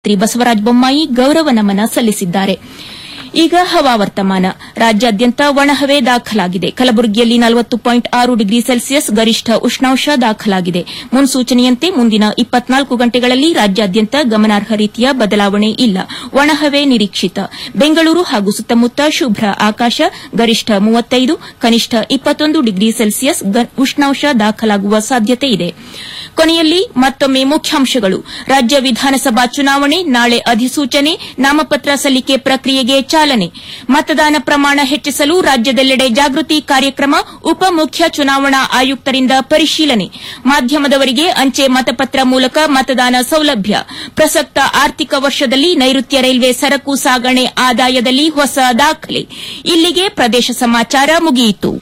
ಶ್ರೀ ಬಸವರಾಜ ಬೊಮ್ಮಾಯಿ ಗೌರವ ನಮನ ಸಲ್ಲಿಸಿದ್ದಾರೆ ಈಗ ಹವಾವರ್ತಮಾನ ರಾಜ್ಯಾದ್ಯಂತ ಒಣಹವೆ ದಾಖಲಾಗಿದೆ ಕಲಬುರಗಿಯಲ್ಲಿ ನಲವತ್ತು ಪಾಯಿಂಟ್ ಆರು ಡಿಗ್ರಿ ಸೆಲ್ಸಿಯಸ್ ಗರಿಷ್ಠ ಉಷ್ಣಾಂಶ ದಾಖಲಾಗಿದೆ ಮುನ್ಸೂಚನೆಯಂತೆ ಮುಂದಿನ ಇಪ್ಪತ್ನಾಲ್ಕು ಗಂಟೆಗಳಲ್ಲಿ ರಾಜ್ಯಾದ್ಯಂತ ಗಮನಾರ್ಹ ರೀತಿಯ ಬದಲಾವಣೆ ಇಲ್ಲ ಒಣಹವೆ ನಿರೀಕ್ಷಿತ ಬೆಂಗಳೂರು ಹಾಗೂ ಸುತ್ತಮುತ್ತ ಶುಭ್ರ ಆಕಾಶ ಗರಿಷ್ಠ ಮೂವತ್ತೈದು ಕನಿಷ್ಠ ಇಪ್ಪತ್ತೊಂದು ಡಿಗ್ರಿ ಸೆಲ್ಸಿಯಸ್ ಉಷ್ಣಾಂಶ ದಾಖಲಾಗುವ ಸಾಧ್ಯತೆ ಇದೆ ಕೊನೆಯಲ್ಲಿ ಮತ್ತೊಮ್ಮೆ ಮುಖ್ಯಾಂಶಗಳು ರಾಜ್ಯ ವಿಧಾನಸಭಾ ಚುನಾವಣೆ ನಾಳೆ ಅಧಿಸೂಚನೆ ನಾಮಪತ್ರ ಸಲ್ಲಿಕೆ ಪ್ರಕ್ರಿಯೆಗೆ ಚಾಲನೆ ಮತದಾನ ಪ್ರಮಾಣ ಹೆಚ್ಚಿಸಲು ರಾಜ್ಯದೆಲ್ಲೆಡೆ ಜಾಗೃತಿ ಕಾರ್ಯಕ್ರಮ ಉಪಮುಖ್ಯ ಚುನಾವಣಾ ಆಯುಕ್ತರಿಂದ ಪರಿಶೀಲನೆ ಮಾಧ್ಯಮದವರಿಗೆ ಅಂಚೆ ಮತಪತ್ರ ಮೂಲಕ ಮತದಾನ ಸೌಲಭ್ಯ ಪ್ರಸಕ್ತ ಆರ್ಥಿಕ ವರ್ಷದಲ್ಲಿ ನೈಋತ್ಯ ರೈಲ್ವೆ ಸರಕು ಸಾಗಣೆ ಆದಾಯದಲ್ಲಿ ಹೊಸ ದಾಖಲೆ ಇಲ್ಲಿಗೆ ಪ್ರದೇಶ ಸಮಾಚಾರ ಮುಗಿಯಿತು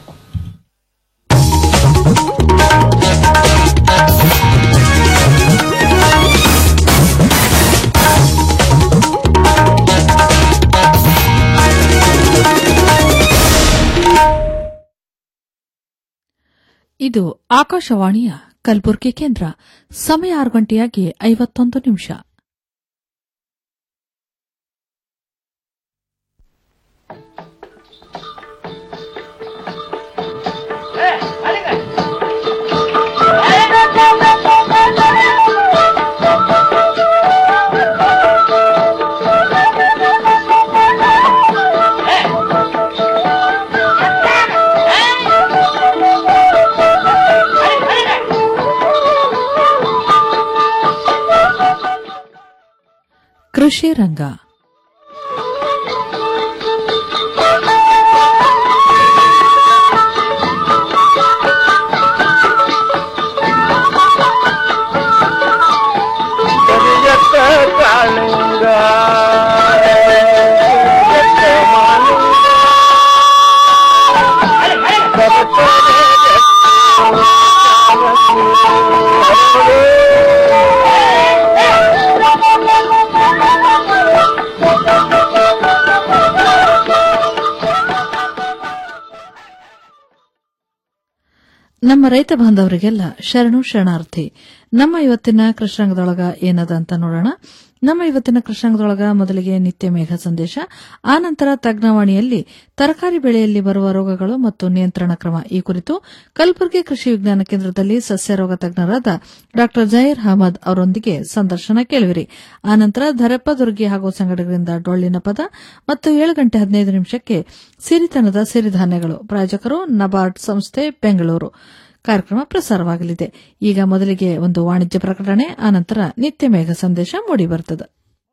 ಇದು ಆಕಾಶವಾಣಿಯ ಕಲಬುರಗಿ ಕೇಂದ್ರ ಸಮಯ ಆರು ಗಂಟೆಯಾಗಿ ಐವತ್ತೊಂದು ನಿಮಿಷ ಕೃಷಿ ರಂಗ ನಮ್ಮ ರೈತ ಬಾಂಧವರಿಗೆಲ್ಲ ಶರಣು ಶರಣಾರ್ಥಿ ನಮ್ಮ ಇವತ್ತಿನ ಕೃಷ್ಣಾಂಗದೊಳಗ ಏನದ ಅಂತ ನೋಡೋಣ ನಮ್ಮ ಇವತ್ತಿನ ಕೃಷ್ಣಾಂಗದೊಳಗ ಮೊದಲಿಗೆ ನಿತ್ಯ ಮೇಘ ಸಂದೇಶ ಆನಂತರ ತಜ್ಞವಾಣಿಯಲ್ಲಿ ತರಕಾರಿ ಬೆಳೆಯಲ್ಲಿ ಬರುವ ರೋಗಗಳು ಮತ್ತು ನಿಯಂತ್ರಣ ಕ್ರಮ ಈ ಕುರಿತು ಕಲಬುರಗಿ ಕೃಷಿ ವಿಜ್ಞಾನ ಕೇಂದ್ರದಲ್ಲಿ ಸಸ್ಯ ರೋಗ ತಜ್ಞರಾದ ಡಾ ಜಹೀರ್ ಅಹಮದ್ ಅವರೊಂದಿಗೆ ಸಂದರ್ಶನ ಕೇಳುವಿರಿ ಆನಂತರ ಧರಪ್ಪ ದುರ್ಗಿ ಹಾಗೂ ಸಂಘಟಕರಿಂದ ಡೊಳ್ಳಿನ ಪದ ಮತ್ತು ಏಳು ಗಂಟೆ ಹದಿನೈದು ನಿಮಿಷಕ್ಕೆ ಸಿರಿತನದ ಸಿರಿಧಾನ್ಯಗಳು ಪ್ರಾಯೋಜಕರು ನಬಾರ್ಡ್ ಸಂಸ್ಥೆ ಬೆಂಗಳೂರು ಕಾರ್ಯಕ್ರಮ ಪ್ರಸಾರವಾಗಲಿದೆ ಈಗ ಮೊದಲಿಗೆ ಒಂದು ವಾಣಿಜ್ಯ ಪ್ರಕಟಣೆ ಆನಂತರ ನಿತ್ಯ ಮೇಘ ಸಂದೇಶ ಮೂಡಿಬರುತ್ತದೆ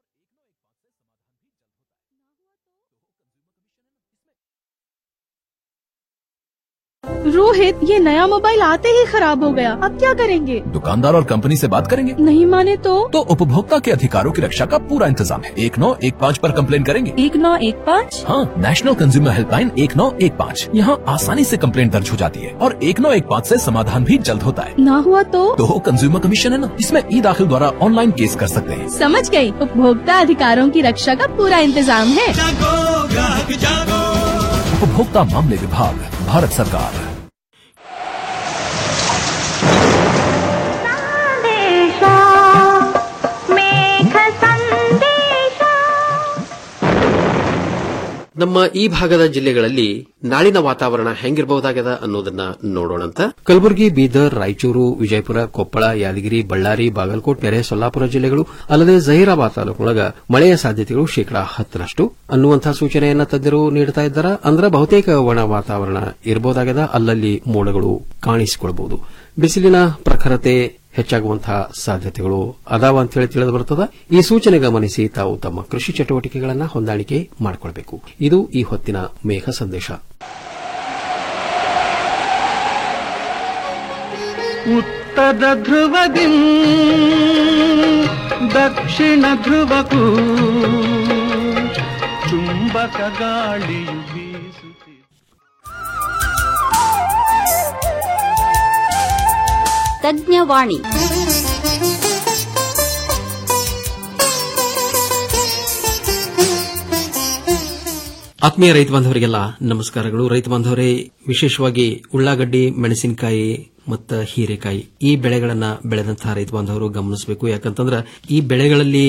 रोहित ये नया मोबाइल आते ही खराब हो गया अब क्या करेंगे दुकानदार और कंपनी से बात करेंगे नहीं माने तो तो उपभोक्ता के अधिकारों की रक्षा का पूरा इंतजाम है एक नौ एक पाँच आरोप कम्प्लेन करेंगे एक नौ एक पाँच हाँ नेशनल कंज्यूमर हेल्पलाइन एक नौ एक पाँच यहाँ आसानी से कंप्लेंट दर्ज हो जाती है और एक नौ एक पाँच ऐसी समाधान भी जल्द होता है ना हुआ तो तो कंज्यूमर कमीशन है ना इसमें ई दाखिल द्वारा ऑनलाइन केस कर सकते हैं समझ गई उपभोक्ता अधिकारों की रक्षा का पूरा इंतजाम है उपभोक्ता मामले विभाग भारत सरकार ನಮ್ಮ ಈ ಭಾಗದ ಜಿಲ್ಲೆಗಳಲ್ಲಿ ನಾಳಿನ ವಾತಾವರಣ ಹೆಂಗಿರಬಹುದಾಗ್ಯದ ಅನ್ನೋದನ್ನ ನೋಡೋಣಂತ ಕಲಬುರಗಿ ಬೀದರ್ ರಾಯಚೂರು ವಿಜಯಪುರ ಕೊಪ್ಪಳ ಯಾದಗಿರಿ ಬಳ್ಳಾರಿ ಬಾಗಲಕೋಟ್ ನೆರೆ ಸೊಲ್ಲಾಪುರ ಜಿಲ್ಲೆಗಳು ಅಲ್ಲದೆ ಜಹೀರಾಬಾದ್ ತಾಲೂಕಿನೊಳಗ ಮಳೆಯ ಸಾಧ್ಯತೆಗಳು ಶೇಕಡಾ ಹತ್ತರಷ್ಟು ಅನ್ನುವಂತಹ ಸೂಚನೆಯನ್ನ ತಜ್ಞರು ನೀಡುತ್ತಾ ಇದ್ದಾರೆ ಅಂದ್ರೆ ಬಹುತೇಕ ಒಣ ವಾತಾವರಣ ಇರಬಹುದಾಗ್ಯದ ಅಲ್ಲಲ್ಲಿ ಮೋಡಗಳು ಕಾಣಿಸಿಕೊಳ್ಳಬಹುದು ಬಿಸಿಲಿನ ಪ್ರಖರತೆ ಹೆಚ್ಚಾಗುವಂತಹ ಸಾಧ್ಯತೆಗಳು ಅದಾವ ಅಂತ ಹೇಳಿ ತಿಳಿದು ಬರುತ್ತದೆ ಈ ಸೂಚನೆ ಗಮನಿಸಿ ತಾವು ತಮ್ಮ ಕೃಷಿ ಚಟುವಟಿಕೆಗಳನ್ನು ಹೊಂದಾಣಿಕೆ ಮಾಡಿಕೊಳ್ಬೇಕು ಇದು ಈ ಹೊತ್ತಿನ ಮೇಘ ಸಂದೇಶ ಉತ್ತರ ಧ್ರುವದಿ ದಕ್ಷಿಣ ಧ್ರುವಕ್ಕೂ ಚುಂಬಕ ಗಾಳಿಯು ಬೀಸುತ್ತಿದೆ ತಜ್ಞವಾಣಿ ಆತ್ಮೀಯ ರೈತ ಬಾಂಧವರಿಗೆಲ್ಲ ನಮಸ್ಕಾರಗಳು ರೈತ ಬಾಂಧವರೇ ವಿಶೇಷವಾಗಿ ಉಳ್ಳಾಗಡ್ಡಿ ಮೆಣಸಿನಕಾಯಿ ಮತ್ತು ಹೀರೆಕಾಯಿ ಈ ಬೆಳೆಗಳನ್ನ ಬೆಳೆದಂತಹ ರೈತ ಬಾಂಧವರು ಗಮನಿಸಬೇಕು ಯಾಕಂತಂದ್ರೆ ಈ ಬೆಳೆಗಳಲ್ಲಿ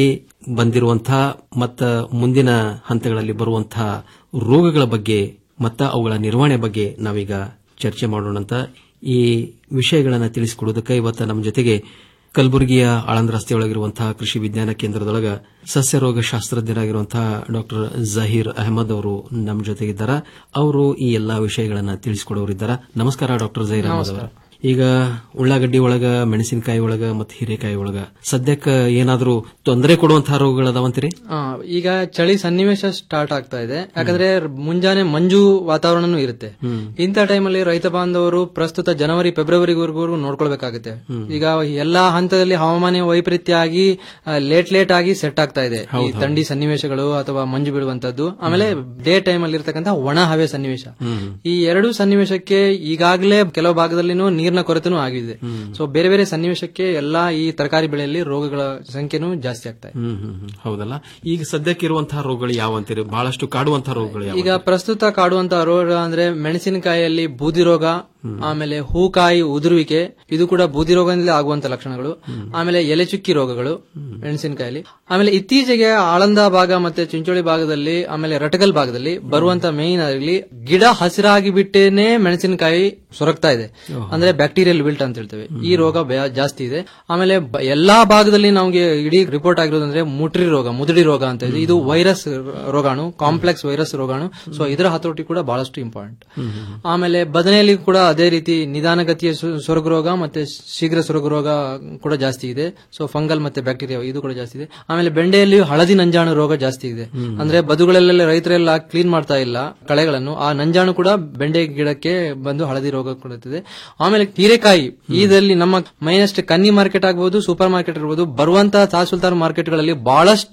ಬಂದಿರುವಂತಹ ಮತ್ತ ಮುಂದಿನ ಹಂತಗಳಲ್ಲಿ ಬರುವಂತಹ ರೋಗಗಳ ಬಗ್ಗೆ ಮತ್ತ ಅವುಗಳ ನಿರ್ವಹಣೆ ಬಗ್ಗೆ ನಾವೀಗ ಚರ್ಚೆ ಮಾಡೋಣ ಅಂತ ಈ ವಿಷಯಗಳನ್ನು ತಿಳಿಸಿಕೊಡುವುದಕ್ಕೆ ಇವತ್ತು ನಮ್ಮ ಜೊತೆಗೆ ಕಲಬುರಗಿಯ ಆಳಂದ ರಸ್ತೆಯೊಳಗಿರುವಂತಹ ಕೃಷಿ ವಿಜ್ಞಾನ ಕೇಂದ್ರದೊಳಗ ಸಸ್ಯರೋಗ ಶಾಸ್ತ್ರಜ್ಞರಾಗಿರುವಂತಹ ಡಾಕ್ಟರ್ ಜಹೀರ್ ಅಹಮದ್ ಅವರು ನಮ್ಮ ಜೊತೆಗಿದ್ದಾರೆ ಅವರು ಈ ಎಲ್ಲಾ ವಿಷಯಗಳನ್ನ ತಿಳಿಸಿಕೊಡೋರಿದ್ದಾರೆ ನಮಸ್ಕಾರ ಡಾಕ್ಟರ್ ಜಹೀರ್ ಅಹಮದ್ ಅವರು ಈಗ ಉಳ್ಳಾಗಡ್ಡಿ ಒಳಗ ಮೆಣಸಿನಕಾಯಿ ಒಳಗ ಮತ್ತು ಹೀರೆಕಾಯಿ ಒಳಗ ಸದ್ಯಕ್ಕೆ ಏನಾದರೂ ತೊಂದರೆ ಕೊಡುವಂತಹ ರೋಗಗಳದಾವಂತೀರಿ ಆ, ಈಗ ಚಳಿ ಸನ್ನಿವೇಶ ಸ್ಟಾರ್ಟ್ ಆಗ್ತಾ ಇದೆ ಯಾಕಂದ್ರೆ ಮುಂಜಾನೆ ಮಂಜು ವಾತಾವರಣನೂ ಇರುತ್ತೆ ಇಂಥ ಟೈಮಲ್ಲಿ ರೈತ ಬಾಂಧವರು ಪ್ರಸ್ತುತ ಜನವರಿ ಫೆಬ್ರವರಿವರೆಗೂ ನೋಡ್ಕೊಳ್ಬೇಕಾಗುತ್ತೆ ಈಗ ಎಲ್ಲಾ ಹಂತದಲ್ಲಿ ಹವಾಮಾನ ವೈಪರೀತ್ಯ ಆಗಿ ಲೇಟ್ ಲೇಟ್ ಆಗಿ ಸೆಟ್ ಆಗ್ತಾ ಇದೆ ಈ ಥಂಡಿ ಸನ್ನಿವೇಶಗಳು ಅಥವಾ ಮಂಜು ಬೀಳುವಂತದ್ದು ಆಮೇಲೆ ಡೇ ಟೈಮ್ ಅಲ್ಲಿ ಇರ್ತಕ್ಕಂಥ ಒಣ ಹವೆ ಸನ್ನಿವೇಶ ಈ ಎರಡು ಸನ್ನಿವೇಶಕ್ಕೆ ಈಗಾಗಲೇ ಕೆಲವು ಭಾಗದಲ್ಲಿನೂ ನೀರಿನ ಕೊರತೆನೂ ಆಗಿದೆ ಸೊ ಬೇರೆ ಬೇರೆ ಸನ್ನಿವೇಶಕ್ಕೆ ಎಲ್ಲಾ ಈ ತರಕಾರಿ ಬೆಳೆಯಲ್ಲಿ ರೋಗಗಳ ಸಂಖ್ಯೆನೂ ಜಾಸ್ತಿ ಆಗ್ತಾ ಇದೆ ಹ್ಮ್ ಹ್ಮ್ ಹ್ಮ್. ಹೌದಲ್ಲ ಈಗ ಸದ್ಯಕ್ಕೆ ಇರುವಂತಹ ರೋಗಗಳು ಯಾವ ಅಂತೀರಿ ಬಹಳಷ್ಟು ಕಾಡುವಂತಹ ರೋಗಗಳು ಯಾವ ಈಗ ಪ್ರಸ್ತುತ ಕಾಡುವಂತ ರೋಗ ಅಂದ್ರೆ ಮೆಣಸಿನಕಾಯಿಯಲ್ಲಿ ಬೂದಿ ರೋಗ ಆಮೇಲೆ ಹೂಕಾಯಿ ಉದುರುವಿಕೆ ಇದು ಕೂಡ ಬೂದಿ ರೋಗದಿಂದಲೇ ಆಗುವಂತ ಲಕ್ಷಣಗಳು ಆಮೇಲೆ ಎಲೆ ಚುಕ್ಕಿ ರೋಗಗಳು ಮೆಣಸಿನಕಾಯಲ್ಲಿ ಆಮೇಲೆ ಇತ್ತೀಚೆಗೆ ಆಳಂದ ಭಾಗ ಮತ್ತೆ ಚಿಂಚೋಳಿ ಭಾಗದಲ್ಲಿ ಆಮೇಲೆ ರಟಗಲ್ ಭಾಗದಲ್ಲಿ ಬರುವಂತ ಮೇನ್ ಆಗಲಿ ಗಿಡ ಹಸಿರಾಗಿ ಬಿಟ್ಟೇನೆ ಮೆಣಸಿನಕಾಯಿ ಸೊರಗ್ತಾ ಇದೆ ಅಂದ್ರೆ ಬ್ಯಾಕ್ಟೀರಿಯಲ್ ವಿಲ್ಟ್ ಅಂತ ಹೇಳ್ತೇವೆ ಈ ರೋಗ ಬೆ- ಜಾಸ್ತಿ ಇದೆ ಆಮೇಲೆ ಬ- ಎಲ್ಲಾ ಭಾಗದಲ್ಲಿ ನಮಗೆ ಇಡೀ ರಿಪೋರ್ಟ್ ಆಗಿರೋದಂದ್ರೆ ಮುಟ್ರಿ ರೋಗ ಮುದುಡಿ ರೋಗ ಅಂತ ಇದೆ ಇದು ವೈರಸ್ ರೋಗಾಣು ಕಾಂಪ್ಲೆಕ್ಸ್ ವೈರಸ್ ರೋಗಾಣು ಸೊ ಇದರ ಹತೋಟಿ ಕೂಡ ಬಹಳಷ್ಟು ಇಂಪಾರ್ಟೆಂಟ್ ಆಮೇಲೆ ಬದನೆಯಲ್ಲಿ ಕೂಡ ಅದೇ ರೀತಿ ನಿಧಾನಗತಿಯ ಸು- ಸೊರಗು ರೋಗ ಮತ್ತೆ ಶೀಘ್ರ ಸೊರಗು ರೋಗ ಕೂಡ ಜಾಸ್ತಿ ಇದೆ ಸೊ ಫಂಗಲ್ ಮತ್ತೆ ಬ್ಯಾಕ್ಟೀರಿಯಾ ಇದು ಕೂಡ ಜಾಸ್ತಿ ಇದೆ ಆಮೇಲೆ ಬೆಂಡೆಯಲ್ಲಿ ಹಳದಿ ನಂಜಾಣು ರೋಗ ಜಾಸ್ತಿ ಇದೆ ಅಂದ್ರೆ ಬದುಗಳಲ್ಲೆಲ್ಲ ರೈತರೆಲ್ಲ ಕ್ಲೀನ್ ಮಾಡ್ತಾ ಇಲ್ಲ ಕಳೆಗಳನ್ನು ಆ ನಂಜಾಣು ಕೂಡ ಬೆಂಡೆ ಗಿಡಕ್ಕೆ ಬಂದು ಹಳದಿ ರೋಗ ಕೊಡುತ್ತದೆ ಆಮೇಲೆ ಹೀರೆಕಾಯಿ ಇದರಲ್ಲಿ ನಮ್ಮ ಮೈನಸ್ಟ್ ಕನ್ನಿ ಮಾರ್ಕೆಟ್ ಆಗಬಹುದು ಸೂಪರ್ ಮಾರ್ಕೆಟ್ ಇರಬಹುದು ಬರುವಂತಹ ತಹಸೀಲ್ದಾರ್ ಮಾರ್ಕೆಟ್ಗಳಲ್ಲಿ ಬಹಳಷ್ಟು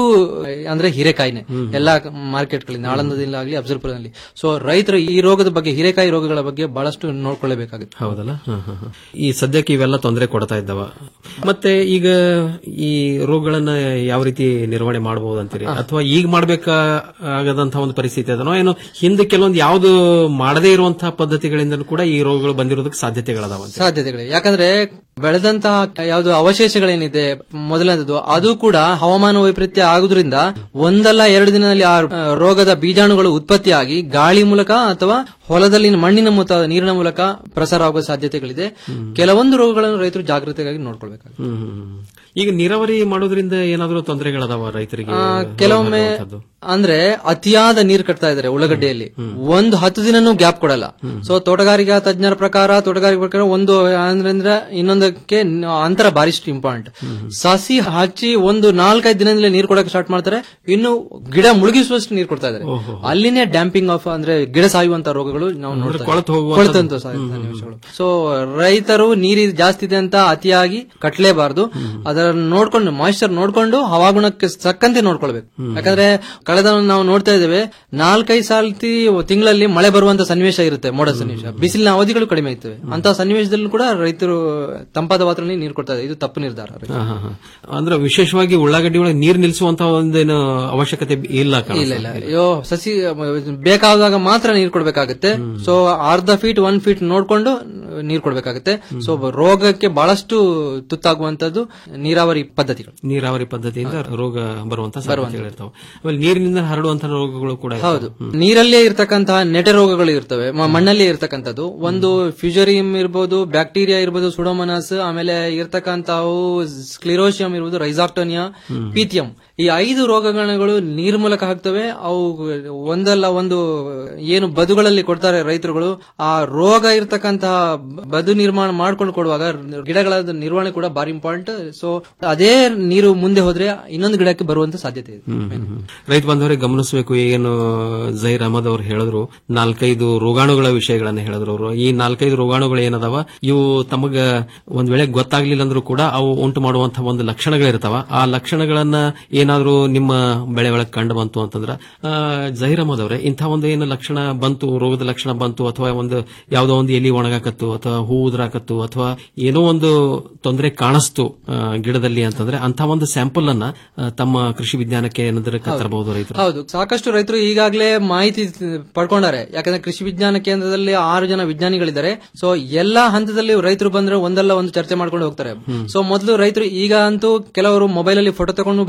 ಅಂದ್ರೆ ಹೀರೆಕಾಯಿನೇ ಎಲ್ಲಾ ಮಾರ್ಕೆಟ್ಗಳಿಂದ ಆಳಂದದಿಂದ ಆಗಲಿ ಅಫ್ಜಲ್ಪುರದಲ್ಲಿ ಸೊ ರೈತರು ಈ ರೋಗದ ಬಗ್ಗೆ ಹೀರೆಕಾಯಿ ರೋಗಗಳ ಬಗ್ಗೆ ಬಹಳಷ್ಟು ನೋಡ್ಕೊಳ್ಳಬೇಕಾಗುತ್ತೆ ಹೌದಲ್ಲ ಹ, ಹ, ಹ. ಈ ಸದ್ಯಕ್ಕೆ ಇವೆಲ್ಲ ತೊಂದರೆ ಕೊಡ್ತಾ ಇದ್ದಾವ ಮತ್ತೆ ಈಗ ಈ ರೋಗಗಳನ್ನ ಯಾವ ರೀತಿ ನಿರ್ವಹಣೆ ಮಾಡಬಹುದು ಅಂತೀರಿ ಅಥವಾ ಈಗ ಮಾಡ್ಬೇಕಾಗದಂತಹ ಒಂದು ಪರಿಸ್ಥಿತಿ ಅದನೋ ಏನೋ ಹಿಂದೆ ಕೆಲವೊಂದು ಯಾವ್ದು ಮಾಡದೇ ಇರುವಂತಹ ಪದ್ಧತಿಗಳಿಂದ ಕೂಡ ಈ ರೋಗಗಳು ಬಂದಿರೋದಕ್ಕೆ ಸಾಧ್ಯತೆಗಳದಾವ ಅಂತ ಸಾಧ್ಯತೆಗಳಿವೆ ಯಾಕಂದ್ರೆ ಬೆಳೆದಂತಹ ಯಾವುದು ಅವಶೇಷಗಳೇನಿದೆ ಮೊದಲನೇದು ಅದು ಕೂಡ ಹವಾಮಾನ ವೈಪರೀತ್ಯ ಆಗುದ್ರಿಂದ ಒಂದಲ್ಲ ಎರಡು ದಿನದಲ್ಲಿ ಆ ಆ, ರೋಗದ ಬೀಜಾಣುಗಳು ಉತ್ಪತ್ತಿಯಾಗಿ ಗಾಳಿ ಮೂಲಕ ಅಥವಾ ಹೊಲದಲ್ಲಿನ ಮಣ್ಣಿನ ಮೂಲಕ ನೀರಿನ ಮೂಲಕ ಪ್ರಸಾರ ಆಗುವ ಸಾಧ್ಯತೆಗಳಿದೆ ಕೆಲವೊಂದು ರೋಗಗಳನ್ನು ರೈತರು ಜಾಗೃತಿಯಾಗಿ ನೋಡ್ಕೊಳ್ಬೇಕಾಗುತ್ತೆ ಹ್ಮ್, ಹ್ಮ್, ಹ್ಮ್. ಈಗ ನೀರಾವರಿ ಮಾಡೋದ್ರಿಂದ ಏನಾದರೂ ತೊಂದರೆಗಳದಾವ ರೈತರಿಗೆ ಆ, ಕೆಲವೊಮ್ಮೆ ಅಂದ್ರೆ ಅತಿಯಾದ ನೀರು ಕಟ್ತಾ ಇದಾರೆ ಉಳ್ಳಗಡ್ಡೆಯಲ್ಲಿ ಒಂದು ಹತ್ತು ದಿನನೂ ಗ್ಯಾಪ್ ಕೊಡಲ್ಲ ಸೊ ತೋಟಗಾರಿಕಾ ತಜ್ಞರ ಪ್ರಕಾರ ತೋಟಗಾರಿಕೆ ಪ್ರಕಾರ ಒಂದು ಅಂದ್ರೆ ಇನ್ನೊಂದಕ್ಕೆ ನ- ಅಂತರ ಬಾರಿಷ್ಟು ಇಂಪಾರ್ಟೆಂಟ್ ಸಸಿ ಹಚ್ಚಿ ಒಂದು ನಾಲ್ಕೈದು ದಿನದಲ್ಲಿ ನೀರು ಕೊಡಕ್ಕೆ ಸ್ಟಾರ್ಟ್ ಮಾಡ್ತಾರೆ ಇನ್ನು ಗಿಡ ಮುಳುಗಿಸುವಷ್ಟು ನೀರು ಕೊಡ್ತಾ ಇದಾರೆ ಅಲ್ಲಿನೇ ಡ್ಯಾಂಪಿಂಗ್ ಆಫ್ ಅಂದ್ರೆ ಗಿಡ ಸಾಯುವಂತ ರೋಗಗಳು ನಾವು ನೋಡ್ತಾ ಕೊಳೆತು ಇದ್ದೀವಿ. ಹೋಗುವಂತದ್ದು. ಕೊಳೆತಂತು ಸಾಯುವಂತ ಸನ್ನಿವೇಶಗಳು ಸೊ ರೈತರು ನೀರು ಜಾಸ್ತಿ ಇದೆ ಅಂತ ಅತಿಯಾಗಿ ಕಟ್ಲೇಬಾರದು ಅದರ ನೋಡ್ಕೊಂಡು ಮಾಯಿಶ್ಚರ್ ನೋಡ್ಕೊಂಡು ಹವಾಗುಣಕ್ಕೆ ತಕ್ಕಂತೆ ನೋಡ್ಕೊಳ್ಬೇಕು ಯಾಕಂದ್ರೆ ಕಳೆದ ನಾವು ನೋಡ್ತಾ ಇದ್ದೇವೆ ನಾಲ್ಕೈದು ಸಾಲ್ತಿ ತಿಂಗಳಲ್ಲಿ ಮಳೆ ಬರುವಂತ ಸನ್ನಿವೇಶ ಇರುತ್ತೆ ಮೋಡ ಸನ್ನಿವೇಶ ಬಿಸಿಲಿನ ಅವಧಿಗಳು ಕಡಿಮೆ ಇರ್ತವೆ ಅಂತ ಸನ್ನಿವೇಶದಲ್ಲೂ ಕೂಡ ರೈತರು ತಂಪಾದ ವಾತಾವರಣ ನೀರು ಕೊಡ್ತಾ ಇದ್ದಾರೆ ಇದು ತಪ್ಪು ನಿರ್ಧಾರ ಹ, ಹ, ಹ. ಅಂದ್ರೆ ವಿಶೇಷವಾಗಿ ಉಳ್ಳಾಗಡ್ಡಿ ಒಳಗೆ ನೀರು ನಿಲ್ಲಿಸುವಂತ ಒಂದೇನು ಅವಶ್ಯಕತೆ ಇಲ್ಲ ಕಾಣಿಸ್ತಾ ಇಲ್ಲ ಇಲ್ಲ ಅಯ್ಯೋ ಸಸಿ ಬೇಕಾದಾಗ ಮಾತ್ರ ನೀರು ಕೊಡ್ಬೇಕಾಗುತ್ತೆ ಸೊ ಅರ್ಧ ಫೀಟ್ ಒನ್ ಫೀಟ್ ನೋಡ್ಕೊಂಡು ನೀರು ಕೊಡ್ಬೇಕಾಗುತ್ತೆ ಸೊ ರೋಗಕ್ಕೆ ಬಹಳಷ್ಟು ತುತ್ತಾಗುವಂತದ್ದು ನೀರಾವರಿ ಪದ್ಧತಿಗಳು ನೀರಾವರಿ ಪದ್ಧತಿಯಿಂದ ರೋಗ ಬರುವಂತ ಸಾಧ್ಯತೆಗಳಿರ್ತಾವೆ ಆಮೇಲೆ ನೀರಿನಿಂದ ಹರಡುವಂತಹ ರೋಗಗಳು ಕೂಡ ಇರ್ತಾವೆ. ಹೌದು ನೀರಲ್ಲೇ ಇರ್ತಕ್ಕಂತಹ ನೆಟೆ ರೋಗಗಳು ಇರ್ತವೆ ಮ- ಮಣ್ಣಲ್ಲೇ ಇರ್ತಕ್ಕಂಥದ್ದು ಒಂದು ಫ್ಯೂಜರಿಯಂ ಇರ್ಬೋದು ಬ್ಯಾಕ್ಟೀರಿಯಾ ಇರ್ಬೋದು ಸುಡೋಮನಾಸ್ ಆಮೇಲೆ ಇರ್ತಕ್ಕಂತವು ಸ್ಕ್ಲಿರೋಶಿಯಂ ಇರ್ಬೋದು ರೈಸಾಕ್ಟೋನಿಯಾ ಪೀಥಿಯಂ ಈ ಐದು ರೋಗಗಳು ನೀರ್ ಮೂಲಕ ಹಾಕ್ತವೆ ಅವು ಒಂದಲ್ಲ ಒಂದು ಏನು ಬದುಗಳಲ್ಲಿ ಕೊಡ್ತಾರೆ ರೈತರುಗಳು ಆ ರೋಗ ಇರ್ತಕ್ಕಂತಹ ಬದು ನಿರ್ಮಾಣ ಮಾಡ್ಕೊಂಡು ಕೊಡುವಾಗ ಗಿಡಗಳ ನಿರ್ವಹಣೆ ಕೂಡ ಬಾರಿ ಇಂಪಾರ್ಟೆಂಟ್ ಸೊ ಅದೇ ನೀರು ಮುಂದೆ ಹೋದ್ರೆ ಇನ್ನೊಂದು ಗಿಡಕ್ಕೆ ಬರುವಂತ ಸಾಧ್ಯತೆ ಇದೆ ಹ್ಮ್, ಹ್ಮ್, ಹ್ಮ್. ರೈತ ಬಾಂಧವರಿಗೆ ಗಮನಿಸಬೇಕು ಏನು ಜೈರ್ ಅಹಮದ್ ಅವರು ಹೇಳಿದ್ರು ನಾಲ್ಕೈದು ರೋಗಾಣುಗಳ ವಿಷಯಗಳನ್ನ ಹೇಳಿದ್ರು ಅವರು ಈ ನಾಲ್ಕೈದು ರೋಗಾಣುಗಳು ಏನದಾವ ಇವು ತಮಗ ಒಂದ್ ವೇಳೆ ಗೊತ್ತಾಗ್ಲಿಲ್ಲ ಅಂದ್ರೂ ಕೂಡ ಅವು ಉಂಟು ಮಾಡುವಂತಹ ಒಂದು ಲಕ್ಷಣಗಳಿರ್ತಾವ ಆ ಲಕ್ಷಣಗಳನ್ನ ಏನಾದ್ರೂ ನಿಮ್ಮ ಬೆಳೆ ಒಳಗೆ ಕಂಡು ಬಂತು ಅಂತಂದ್ರ ಆ, ಜಹೀರ್ ಅಹಮದ್ ಅವರೇ ಇಂಥ ಒಂದು ಏನು ಲಕ್ಷಣ ಬಂತು ರೋಗದ ಲಕ್ಷಣ ಬಂತು ಅಥವಾ ಒಂದು ಯಾವ್ದೋ ಒಂದು ಎಲಿ ಒಣಗಾಕತ್ತು ಅಥವಾ ಹೂ ಉದ್ರಾಕತ್ತು ಅಥವಾ ಏನೋ ಒಂದು ತೊಂದರೆ ಕಾಣಿಸ್ತು ಆ, ಗಿಡದಲ್ಲಿ ಅಂತಂದ್ರೆ ಅಂತ ಒಂದು ಸ್ಯಾಂಪಲ್ ಅನ್ನ ಆ, ತಮ್ಮ ಕೃಷಿ ವಿಜ್ಞಾನಕ್ಕೆ ಏನಾದ್ರೂ ತರಬಹುದು ರೈತರು ಹೌದು ಸಾಕಷ್ಟು ರೈತರು ಈಗಾಗಲೇ ಮಾಹಿತಿ ಪಡ್ಕೊಂಡಾರೆ ಯಾಕಂದ್ರೆ ಕೃಷಿ ವಿಜ್ಞಾನ ಕೇಂದ್ರದಲ್ಲಿ ಆರು ಜನ ವಿಜ್ಞಾನಿಗಳಿದ್ದಾರೆ ಸೊ ಎಲ್ಲಾ ಹಂತದಲ್ಲಿ ರೈತರು ಬಂದ್ರೆ ಒಂದಲ್ಲ ಒಂದು ಚರ್ಚೆ ಮಾಡ್ಕೊಂಡು ಹೋಗ್ತಾರೆ ಸೊ ಮೊದಲು ರೈತರು ಈಗ ಅಂತೂ ಕೆಲವರು ಮೊಬೈಲ್ ಅಲ್ಲಿ ಫೋಟೋ ತಗೊಂಡು ಬರ್ತಾರೆ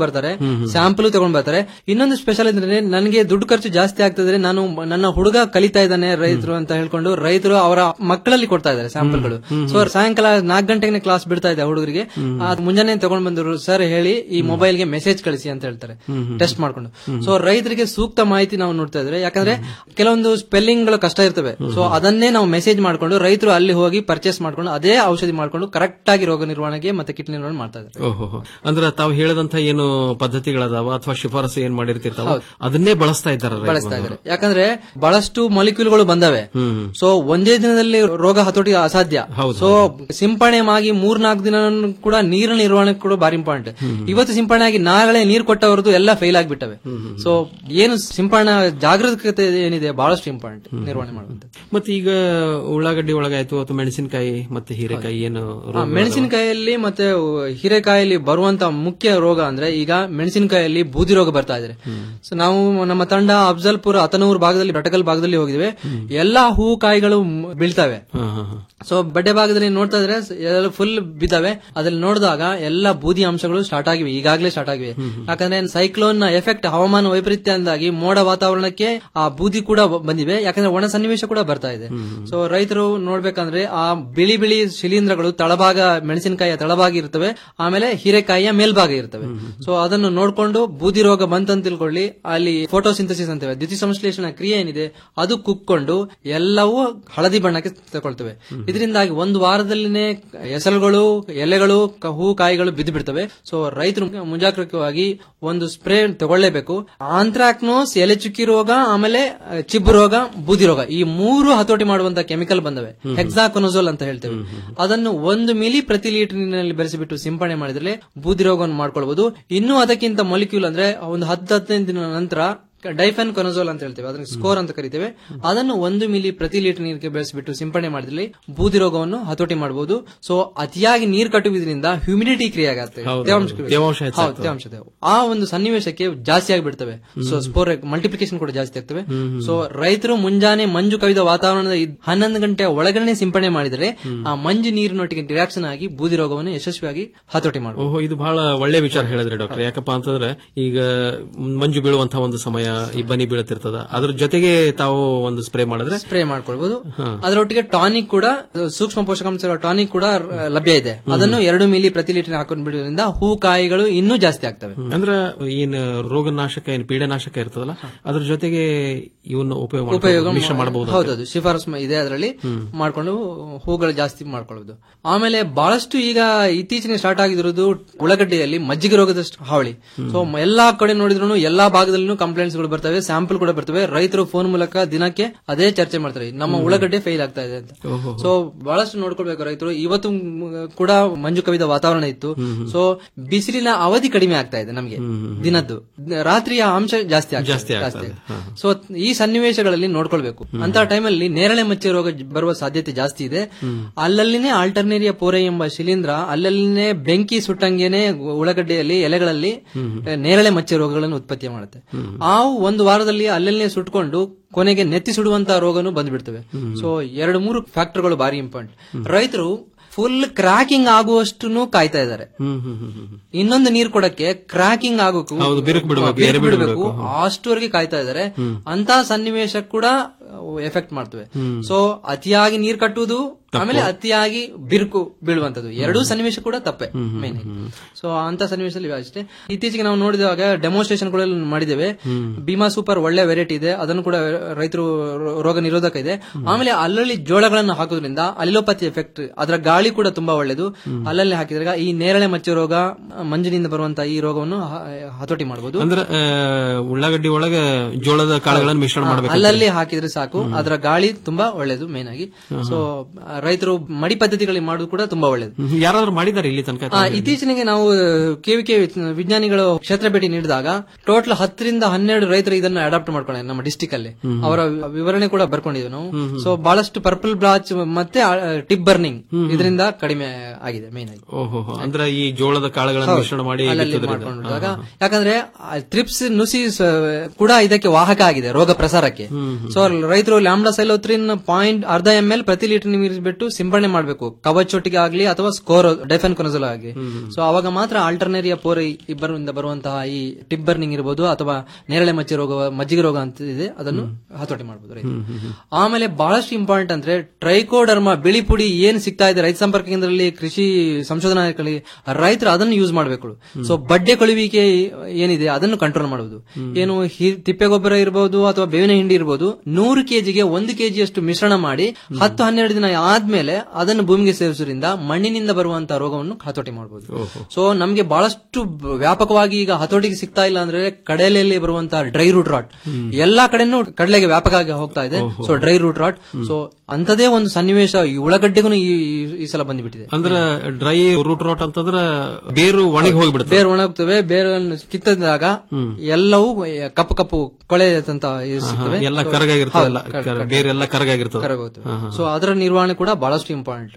ಸ್ಯಾಂಪಲ್ ತಗೊಂಡ್ ಬರ್ತಾರೆ ಇನ್ನೊಂದು ಸ್ಪೆಷಲ್ ಅಂದ್ರೆ ನನಗೆ ದುಡ್ಡು ಖರ್ಚು ಜಾಸ್ತಿ ಆಗ್ತದ್ರೆ ನಾನು ನನ್ನ ಹುಡುಗ ಕಲಿತಾ ಇದ್ದಾನೆ ರೈತರು ಅಂತ ಹೇಳ್ಕೊಂಡು ರೈತರು ಅವರ ಮಕ್ಕಳಲ್ಲಿ ಕೊಡ್ತಾ ಇದ್ದಾರೆ ಸ್ಯಾಂಪಲ್ಗಳು ಸೊ ಸಾಯಂಕಾಲ ನಾಲ್ಕು ಗಂಟೆಗೆ ಕ್ಲಾಸ್ ಬಿಡ್ತಾ ಇದೆ ಹುಡುಗರಿಗೆ ಅದ್ ಮುಂಜಾನೆ ತಗೊಂಡ್ ಬಂದ್ರು ಸರ್ ಹೇಳಿ ಈ ಮೊಬೈಲ್ಗೆ ಮೆಸೇಜ್ ಕಳಿಸಿ ಅಂತ ಹೇಳ್ತಾರೆ ಟೆಸ್ಟ್ ಮಾಡ್ಕೊಂಡು ಸೊ ರೈತರಿಗೆ ಸೂಕ್ತ ಮಾಹಿತಿ ನಾವು ನೋಡ್ತಾ ಇದ್ರೆ ಯಾಕಂದ್ರೆ ಕೆಲವೊಂದು ಸ್ಪೆಲ್ಲಿಂಗ್ ಗಳು ಕಷ್ಟ ಇರ್ತವೆ ಸೊ ಅದನ್ನೇ ನಾವು ಮೆಸೇಜ್ ಮಾಡ್ಕೊಂಡು ರೈತರು ಅಲ್ಲಿ ಹೋಗಿ ಪರ್ಚೇಸ್ ಮಾಡ್ಕೊಂಡು ಅದೇ ಔಷಧಿ ಮಾಡ್ಕೊಂಡು ಕರೆಕ್ಟ್ ಆಗಿ ರೋಗ ನಿರ್ವಹಣೆಗೆ ಮತ್ತೆ ಕೀಟ ನಿರ್ವಹಣೆ ಮಾಡ್ತಾ ಇದ್ದಾರೆ ಓಹೋ ಅಂದ್ರೆ ತಾವು ಹೇಳದಂತ ಏನು ಪದ್ಧತಿಗಳದಾವ ಅಥವಾ ಶಿಫಾರಸು ಏನ್ ಮಾಡಿರ್ತಿರ್ತಾವ ಅದನ್ನೇ ಬಳಸ್ತಾ ಇದ್ದಾರೆ ರೈತ ಬಳಸ್ತಾ ಬಾಂಧವರು. ಇದ್ದಾರೆ ಯಾಕಂದ್ರೆ ಬಹಳಷ್ಟು ಮಾಲಿಕ್ಯೂಲ್ಗಳು ಬಂದವೆ ಸೊ ಒಂದೇ ದಿನದಲ್ಲಿ ರೋಗ ಹತೋಟಿ ಅಸಾಧ್ಯ ಸೊ ಸಿಂಪಡಣೆ ಆಗಿ ಮೂರ್ನಾಲ್ಕು ದಿನ ಕೂಡ ನೀರಿನ ನಿರ್ವಹಣೆ ಕೂಡ ಬಾರಿ ಇಂಪಾರ್ಟೆಂಟ್ ಇವತ್ತು ಸಿಂಪಡಣೆ ಆಗಿ ನಾಳೆ ನೀರು ಕೊಟ್ಟವರದು ಎಲ್ಲ ಫೇಲ್ ಆಗಿಬಿಟ್ಟವೆ ಸೊ ಏನು ಸಿಂಪಡಣೆ ಜಾಗೃತತೆ ಏನಿದೆ ಬಹಳಷ್ಟು ಇಂಪಾರ್ಟೆಂಟ್ ನಿರ್ವಹಣೆ ಮಾಡುವಂತ ಮತ್ತೆ ಈಗ ಉಳ್ಳಾಗಡ್ಡಿ ಒಳಗಾಯ್ತು ಅಥವಾ ಮೆಣಸಿನಕಾಯಿ ಮತ್ತೆ ಹೀರೆಕಾಯಿ ಏನು ಆ, ರೋಗಗಳು ಮೆಣಸಿನಕಾಯಲ್ಲಿ ಮತ್ತೆ ಹೀರೆಕಾಯಲ್ಲಿ ಬರುವಂತ ಮುಖ್ಯ ರೋಗ ಅಂದ್ರೆ ಈಗ ಮೆಣಸಿನಕಾಯಲ್ಲಿ ಬೂದಿ ರೋಗ ಬರ್ತಾ ಇದೆ ಸೊ ನಾವು ನಮ್ಮ ತಂಡ ಅಫ್ಜಲ್ಪುರ ಅತನೂರು ಭಾಗದಲ್ಲಿ ಬೆಟಕಲ್ ಭಾಗದಲ್ಲಿ ಹೋಗಿದ್ವಿ ಎಲ್ಲಾ ಹೂ ಕಾಯಿಗಳು ಮ್- ಬೀಳ್ತವೆ ಹಾ, ಹಾ, ಹಾ. ಸೊ ಬಡ್ಡೆ ಭಾಗದಲ್ಲಿ ನೋಡ್ತಾ ಇದ್ರೆ ಎಲ್ಲ ಫುಲ್ ಬಿದ್ದಾವೆ ಅದ್ರಲ್ಲಿ ನೋಡಿದಾಗ ಎಲ್ಲ ಬೂದಿ ಅಂಶಗಳು ಸ್ಟಾರ್ಟ್ ಆಗಿವೆ ಈಗಾಗಲೇ ಸ್ಟಾರ್ಟ್ ಆಗಿವೆ ಯಾಕಂದ್ರೆ ಸೈಕ್ಲೋನ್ ನ ಎಫೆಕ್ಟ್ ಹವಾಮಾನ ವೈಪರೀತ್ಯದಿಂದಾಗಿ ಮೋಡ ವಾತಾವರಣಕ್ಕೆ ಆ ಬೂದಿ ಕೂಡ ಬ- ಬಂದಿವೆ ಯಾಕಂದ್ರೆ ಒಣ ಸನ್ನಿವೇಶ ಕೂಡ ಬರ್ತಾ ಇದೆ ಸೊ ರೈತರು ನೋಡ್ಬೇಕಂದ್ರೆ ಆ ಬಿಳಿ ಬಿಳಿ ಶಿಲೀಂಧ್ರಗಳು ತಳಭಾಗ ಮೆಣಸಿನಕಾಯಿಯ ತಳಭಾಗ ಇರ್ತವೆ ಆಮೇಲೆ ಹೀರೆಕಾಯಿಯ ಮೇಲ್ಭಾಗ ಇರ್ತವೆ ಸೊ ಅದನ್ನು ನೋಡ್ಕೊಂಡು ಬೂದಿ ರೋಗ ಬಂತಂತ ತಿಳ್ಕೊಳ್ಳಿ ಅಲ್ಲಿ ಫೋಟೋಸಿಂಥಸಿಸ್ ಅಂತೇವೆ ದ್ಯುತಿ ಸಂಶ್ಲೇಷಣ ಕ್ರಿಯೆ ಏನಿದೆ ಅದು ಕುಕ್ಕೊಂಡು ಎಲ್ಲವೂ ಹಳದಿ ಬಣ್ಣಕ್ಕೆ ತಗೊಳ್ತವೆ ಇದರಿಂದಾಗಿ ಒಂದು ವಾರದಲ್ಲಿನೇ ಎಸಳುಗಳು ಎಲೆಗಳು ಕ- ಹೂ ಕಾಯಿಗಳು ಬಿದ್ದು ಬಿಡ್ತವೆ ಸೊ ರೈತರು ಮುಂಜಾಗ್ರತವಾಗಿ ಒಂದು ಸ್ಪ್ರೇ ತಗೊಳ್ಳೇಬೇಕು ಆಂಥ್ರಾಕ್ನೋಸ್ ಎಲೆ ಚುಕ್ಕಿ ರೋಗ ಆಮೇಲೆ ಅ, ಚಿಬ್ಬು ರೋಗ ಬೂದಿ ರೋಗ ಈ ಮೂರು ಹತೋಟಿ ಮಾಡುವಂತ ಕೆಮಿಕಲ್ ಬಂದವೆ ಹೆಕ್ಸಾಕೊನೋಸೋಲ್ ಅಂತ ಹೇಳ್ತೇವೆ ಅದನ್ನು ಒಂದು ಮಿಲಿ ಪ್ರತಿ ಲೀಟರ್ ನೀರಿನಲ್ಲಿ ಬೆರೆಸಿಬಿಟ್ಟು ಸಿಂಪಡಣೆ ಮಾಡಿದ್ರೆ ಬೂದಿ ರೋಗವನ್ನು ಮಾಡ್ಕೊಳ್ಬಹುದು ಇನ್ನು ಅದಕ್ಕಿಂತ ಮೊಲಿಕ್ಯೂಲ್ ಅಂದ್ರೆ ಒಂದು ಹತ್ತು ಹದಿನೈದು ದಿನ ನಂತರ ಡೈಫೆನ್ ಕೊನೋಸೋಲ್ ಅಂತ ಹೇಳ್ತೇವೆ ಅದನ್ನ ಸ್ಕೋರ್ ಅಂತ ಕರಿತೇವೆ ಅದನ್ನು ಒಂದು ಮಿಲಿ ಪ್ರತಿ ಲೀಟರ್ ನೀರಿಗೆ ಬೆಳೆಸಿಬಿಟ್ಟು ಸಿಂಪಡಣೆ ಮಾಡಿದ್ರೆ ಬೂದಿ ರೋಗವನ್ನು ಹತೋಟಿ ಮಾಡಬಹುದು ಸೊ ಅತಿಯಾಗಿ ನೀರು ಕಟ್ಟುವುದರಿಂದ ಹ್ಯೂಮಿಡಿಟಿ ಕ್ರಿಯೆ ಆಗುತ್ತೆ ಹೌದು, ತೇವಾಂಶ ಹೌದು. ತೇವಾಂಶ ಹೌದು, ಹೆಚ್ಚಾಗ್ತದೆ. ತೇವಾಂಶ ಇದೆ. ಆ ಒಂದು ಸನ್ನಿವೇಶಕ್ಕೆ ಜಾಸ್ತಿ ಆಗಿಬಿಡ್ತವೆ ಸೊ ಸ್ಪೋರ್ ಮಲ್ಟಿಪ್ಲಿಕೇಶನ್ ಕೂಡ ಜಾಸ್ತಿ ಆಗ್ತವೆ ಸೊ ರೈತರು ಮುಂಜಾನೆ ಮಂಜು ಕವಿದ ವಾತಾವರಣದ ಇದ್- ಹನ್ನೊಂದು ಗಂಟೆಯ ಒಳಗಡೆ ಸಿಂಪಡಣೆ ಮಾಡಿದರೆ ಆ ಮಂಜು ನೀರಿನೊಟ್ಟಿಗೆ ರಿಯಾಕ್ಷನ್ ಆಗಿ ಬೂದಿ ರೋಗವನ್ನು ಯಶಸ್ವಿಯಾಗಿ ಹತೋಟಿ ಮಾಡಬಹುದು ಓಹೋ ಇದು ಬಹಳ ಒಳ್ಳೆ ವಿಚಾರ ಹೇಳಿದ್ರಿ ಡಾಕ್ಟರ್ ಯಾಕಪ್ಪ ಅಂತಂದ್ರೆ ಈಗ ಮಂಜು ಬೀಳುವಂತಹ ಒಂದು ಸಮಯ ಇಬ್ಬನಿ ಬೀಳುತ್ತಿರ್ತದ ಅದ್ರ ಜೊತೆಗೆ ತಾವು ಒಂದು ಸ್ಪ್ರೇ ಮಾಡಿದ್ರೆ ಸ್ಪ್ರೇ ಮಾಡ್ಕೊಳ್ಬಹುದು ಅದರೊಟ್ಟಿಗೆ ಟಾನಿಕ್ ಕೂಡ ಸೂಕ್ಷ್ಮ ಪೋಷಕಾಂಶಗಳ ಟಾನಿಕ್ ಕೂಡ ಆ, ಲಭ್ಯ ಇದೆ ಅದನ್ನು ಎರಡು ಮಿಲಿ ಪ್ರತಿ ಲೀಟರ್ ಹಾಕೊಂಡು ಬಿಡುವುದರಿಂದ ಹೂ ಕಾಯಿಗಳು ಇನ್ನೂ ಜಾಸ್ತಿ ಆಗ್ತವೆ ಅಂದ್ರ ಏನ್ ರೋಗನಾಶಕ ಏನ್ ಪೀಡನಾಶಕ ಇರ್ತದಲ್ಲ ಅದ್ರ ಜೊತೆಗೆ ಇವನ್ನ ಉಪಯೋಗ ಮಾಡ್ಕೊಂಡು ಉಪಯೋಗ ಮಿಶ್ರ ಮಾಡಬಹುದು ಹೌದೌದು ಶಿಫಾರಸ್ ಮ- ಇದೆ ಅದರಲ್ಲಿ ಮಾಡ್ಕೊಂಡು ಹೂಗಳು ಜಾಸ್ತಿ ಮಾಡ್ಕೊಳ್ಳೋದು ಆಮೇಲೆ ಬಹಳಷ್ಟು ಈಗ ಇತ್ತೀಚಿನ ಸ್ಟಾರ್ಟ್ ಆಗಿರೋದು ಉಳ್ಳಾಗಡ್ಡೆಯಲ್ಲಿ ಮಜ್ಜಿಗೆ ರೋಗದ ಸ್ಟ್- ಹಾವಳಿ ಸೊ ಎಲ್ಲಾ ಕಡೆ ನೋಡಿದ್ರು ಎಲ್ಲಾ ಭಾಗದಲ್ಲೂ ಕಂಪ್ಲೇಂಟ್ಸ್ ಗಳು ಬರ್ತವೆ ಸ್ಯಾಂಪಲ್ ಕೂಡ ಬರ್ತವೆ ರೈತರು ಫೋನ್ ಮೂಲಕ ದಿನಕ್ಕೆ ಅದೇ ಚರ್ಚೆ ಮಾಡ್ತಾರೆ ನಮ್ಮ ಉಳ್ಳಾಗಡ್ಡೆ ಫೇಲ್ ಆಗ್ತಾ ಇದೆ ಅಂತ ಸೊ ಬಹಳಷ್ಟು ನೋಡ್ಕೊಳ್ಬೇಕು ರೈತರು ಇವತ್ತು ಮ್, ಕೂಡ ಮಂಜು ಕವಿದ ವಾತಾವರಣ ಇತ್ತು ಸೊ ಬಿಸಿಲಿನ ಅವಧಿ ಕಡಿಮೆ ಆಗ್ತಾ ಇದೆ ನಮಗೆ ದಿನದ್ದು ರಾತ್ರಿಯ ಅಂಶ ಜಾಸ್ತಿ ಆಗ್ತಾ ಇದೆ. ಜಾಸ್ತಿ ಆಗ್ತಾ ಇದೆ. ಸೊ ಈ ಸನ್ನಿವೇಶಗಳಲ್ಲಿ ನೋಡ್ಕೊಳ್ಬೇಕು ಅಂತ ಟೈಮಲ್ಲಿ ನೇರಳೆ ಮಚ್ಚೆ ರೋಗ ಜ- ಬರುವ ಸಾಧ್ಯತೆ ಜಾಸ್ತಿ ಇದೆ ಅಲ್ಲಲ್ಲಿನೇ ಆಲ್ಟರ್ನೇರಿಯಾ ಪೋರೆ ಎಂಬ ಶಿಲೀಂಧ್ರ ಅಲ್ಲಲ್ಲಿನೇ ಬೆಂಕಿ ಸುಟ್ಟಂಗೆನೆ ಉಳ್ಳಾಗಡ್ಡೆಯಲ್ಲಿ ಎಲೆಗಳಲ್ಲಿ ಆ, ನೇರಳೆ ಮಚ್ಚೆ ರೋಗಗಳನ್ನು ಉತ್ಪತ್ತಿ ಮಾಡುತ್ತೆ ಆ ಒಂದು ವಾರದಲ್ಲಿ ಅಲ್ಲಲ್ಲೇ ಸುಟ್ಕೊಂಡು ಕೊನೆಗೆ ನೆತ್ತಿ ಸುಡುವಂತಹ ರೋಗನು ಬಂದ್ಬಿಡ್ತವೆ ಸೊ ಎರಡು ಮೂರು ಫ್ಯಾಕ್ಟರ್ಗಳು ಬಾರಿ ಇಂಪಾರ್ಟೆಂಟ್ ರೈತರು ಫುಲ್ ಕ್ರಾಕಿಂಗ್ ಆಗುವಷ್ಟು ಕಾಯ್ತಾ ಇದ್ದಾರೆ ಹ್ಮ್ ಹ್ಮ್ ಹ್ಮ್ ಹ್ಮ್ ಇನ್ನೊಂದು ನೀರ್ ಕೊಡಕ್ಕೆ ಕ್ರಾಕಿಂಗ್ ಆಗೋಕು ಹೌದು, ಬಿರುಕು ಬಿಡ್ಬೇಕು, ಬಿರುಕು ಎರೆ ಬಿಡ್ಬೇಕು. ಬಿಡ್ಬೇಕು, ಅಷ್ಟುವರೆಗೆ ಕಾಯ್ತಾ ಇದ್ದಾರೆ ಅಂತ ಸನ್ನಿವೇಶ ಕೂಡ ಎಫೆಕ್ಟ್ ಮಾಡ್ತವೆ ಸೊ ಅತಿಯಾಗಿ ನೀರ್ ಕಟ್ಟುವುದು ಆಮೇಲೆ ಅತಿಯಾಗಿ ಬಿರುಕು ಬೀಳುವಂತದ್ದು ಎರಡೂ ಸನ್ನಿವೇಶ ಕೂಡ ತಪ್ಪೆ ಮೇನ್ ಸೊ ಅಂತ ಸನ್ನಿವೇಶದಲ್ಲಿ ಅಷ್ಟೇ ಇತ್ತೀಚೆಗೆ ನಾವು ನೋಡಿದಾಗ ಡೆಮೋನ್ಸ್ಟ್ರೇಷನ್ ಗಳಲ್ಲಿ ಮಾಡಿದ್ದೇವೆ ಭೀಮಾ ಸೂಪರ್ ಒಳ್ಳೆ ವೆರೈಟಿ ಇದೆ ಅದನ್ನು ಕೂಡ ರೈತರು ರೋ- ರೋಗ ನಿರೋಧಕ ಇದೆ ಆಮೇಲೆ ಅಲ್ಲಲ್ಲಿ ಜೋಳಗಳನ್ನು ಹಾಕೋದ್ರಿಂದ ಅಲಿಲೋಪತಿ ಎಫೆಕ್ಟ್ ಅದರ ಗಾಳಿ ಕೂಡ ತುಂಬಾ ಒಳ್ಳೇದು ಅಲ್ಲಲ್ಲಿ ಹಾಕಿದಾಗ ಈ ನೇರಳೆ ಮಚ್ಚೆ ರೋಗ ಮಂಜಿನಿಂದ ಬರುವಂತಹ ಈ ರೋಗವನ್ನು ಹ- ಹತೋಟಿ ಮಾಡಬಹುದು ಅಂದ್ರ ಆ, ಉಳ್ಳಾಗಡ್ಡಿ ಒಳಗ ಜೋಳದ ಕಾಳುಗಳನ್ನು ಮಿಶ್ರಣ ಮಾಡಬೇಕು ಅಲ್ಲಲ್ಲಿ ಹಾಕಿದ್ರೆ ಸಾಕು ಅದರ ಗಾಳಿ ತುಂಬಾ ಒಳ್ಳೇದು ಮೇನ್ ಆಗಿ ಸೊ ರೈತರು ಮಡಿ ಪದ್ಧತಿಗಳಲ್ಲಿ ಮಾಡೋದು ಕೂಡ ತುಂಬಾ ಒಳ್ಳೇದು ಯಾರಾದ್ರೂ ಮಾಡಿದ್ದಾರೆ ಇಲ್ಲಿ ತನಕ ಆ, ಇತ್ತೀಚೆಗೆ ನಾವು ಕೆವಿಕೆ ವಿಜ್ಞಾನಿಗಳು ಕ್ಷೇತ್ರ ಭೇಟಿ ನೀಡಿದಾಗ ಟೋಟಲ್ ಹತ್ತರಿಂದ ಹನ್ನೆರಡು ರೈತರು ಇದನ್ನು ಅಡಾಪ್ಟ್ ಮಾಡ್ಕೊಂಡಿದ್ದಾರೆ ನಮ್ಮ ಡಿಸ್ಟಿಕ್ ಅಲ್ಲಿ ಅವರ ವಿವರಣೆ ಕೂಡ ಬರ್ಕೊಂಡಿದ್ವಿ ನಾವು ಸೊ ಬಹಳಷ್ಟು ಪರ್ಪಲ್ ಬ್ಲಾಚ್ ಮತ್ತೆ ಟಿಪ್ ಬರ್ನಿಂಗ್ ಇದರಿಂದ ಕಡಿಮೆ ಆಗಿದೆ ಮೇನ್ ಆಗಿ ಓಹೋ ಅಂದ್ರೆ ಈ ಜೋಳದ ಕಾಳುಗಳನ್ನು ಹೌದು. ಮಿಶ್ರಣ ಮಾಡಿ ಅಲ್ಲಲ್ಲಿ ಬಿತ್ತೋದ್ರಿಂದ. ಮಾಡ್ಕೊಂಡಾಗ ಯಾಕಂದ್ರೆ ತ್ರಿಪ್ಸ್ ನುಸಿ ಸ- ಕೂಡ ಇದಕ್ಕೆ ವಾಹಕ ಆಗಿದೆ ರೋಗ ಪ್ರಸಾರಕ್ಕೆ ಸೊ ರೈತರು ಲ್ಯಾಂಬ್ಡಾ ಸೈಲೋತ್ರಿನ್ ಪಾಯಿಂಟ್ ಅರ್ಧ ಎಂ ಎಲ್ ಪ್ರತಿ ಲೀಟರ್ ನೀರು ಬಿಟ್ಟು ಸಿಂಪಡಣೆ ಮಾಡಬೇಕು ಕವಚೊಟ್ಟಿಗೆ ಆಗಲಿ ಅಥವಾ ಸ್ಕೋರ್ ಡೆಫೆನ್ ಕೊನಜಲ್ ಆಗಿ ಸೊ ಅವಾಗ ಮಾತ್ರ ಆಲ್ಟರ್ನೇರಿಯಾ ಪೋರ್ ಇಬ್ಬರಿಂದ ಬರುವಂತಹ ಈ ಟಿಪ್ ಬರ್ನಿಂಗ್ ಇರಬಹುದು ಅಥವಾ ನೇರಳೆ ಮಚ್ಚೆ ರೋಗ ಮಜ್ಜಿಗೆ ರೋಗ ಅಂತ ಇದೆ ಅದನ್ನು ಹತೋಟಿ ಮಾಡಬಹುದು ರೈತರು ಆಮೇಲೆ ಬಹಳಷ್ಟು ಇಂಪಾರ್ಟೆಂಟ್ ಅಂದ್ರೆ ಟ್ರೈಕೋಡರ್ಮಾ ಬಿಳಿ ಪುಡಿ ಏನ್ ಸಿಗ್ತಾ ಇದೆ ರೈತ ಸಂಪರ್ಕ ಕೇಂದ್ರದಲ್ಲಿ ಕೃಷಿ ಸಂಶೋಧನಾಲಯಗಳಲ್ಲಿ ರೈತರು ಅದನ್ನು ಯೂಸ್ ಮಾಡಬೇಕು ಸೊ ಬಡ್ಡೆ ಕೊಳುವಿಕೆ ಏನಿದೆ ಅದನ್ನು ಕಂಟ್ರೋಲ್ ಮಾಡುವುದು ಏನು ಹಿ- ತಿಪ್ಪೆ ಗೊಬ್ಬರ ಇರಬಹುದು ಅಥವಾ ಬೇವಿನ ಹಿಂಡಿ ಇರಬಹುದು ನೂರು ಕೆಜಿಗೆ ಒಂದು ಕೆಜಿಯಷ್ಟು ಮಿಶ್ರಣ ಮಾಡಿ ಹತ್ತು ಹನ್ನೆರಡು ದಿನ ಆದ್ಮೇಲೆ ಅದನ್ನು ಭೂಮಿಗೆ ಸೇರಿಸುವುದರಿಂದ ಮಣ್ಣಿನಿಂದ ಬರುವಂತಹ ರೋಗವನ್ನು ಹತೋಟಿ ಮಾಡಬಹುದು ಸೊ ನಮಗೆ ಬಹಳಷ್ಟು ಬ- ವ್ಯಾಪಕವಾಗಿ ಈಗ ಹತೋಟಿಗೆ ಸಿಗ್ತಾ ಇಲ್ಲ ಅಂದ್ರೆ ಕಡಲೆಯಲ್ಲಿ ಬರುವಂತಹ ಡ್ರೈ ರೂಟ್ ರಾಟ್ ಎಲ್ಲಾ ಕಡೆನೂ ಕಡಲೆಗೆ ವ್ಯಾಪಕವಾಗಿ ಹೋಗ್ತಾ ಇದೆ so dry root rot so ಅಂತದೇ ಒಂದು ಸನ್ನಿವೇಶ ಈ ಉಳ್ಳಗಡ್ಡೆಗೂ ಈ ಈ- ಈ ಸಲ ಬಂದ್ಬಿಟ್ಟಿದೆ ಅಂದ್ರ ಡ್ರೈ ರೂಟ್ ರೋಟ್ ಅಂತಂದ್ರ ಬೇರು ಒಣಗಿ ಹೋಗ್ಬಿಡುತ್ತೆ ಬೇರು ಒಣಗ್ತವೆ ಬೇರುಗಳನ್ನು ಕಿತ್ತದಾಗ ಎಲ್ಲವೂ ಕಪ್ಪು ಕಪ್ಪು ಕೊಳೆ ಅಂತ ಇದು ಸಿಗ್ತವೆ ಎಲ್ಲ So, ಕರಗಾಗಿರ್ತದಲ್ಲ ಹೌದು, ಕರ- ಕರ- ಬೇರೆಲ್ಲ ಕರಗಾಗಿರ್ತದ ಕರಗೋಗ್ತವೆ. ಸೊ ಅದರ ನಿರ್ವಹಣೆ ಕೂಡ ಬಹಳಷ್ಟು ಇಂಪಾರ್ಟೆಂಟ್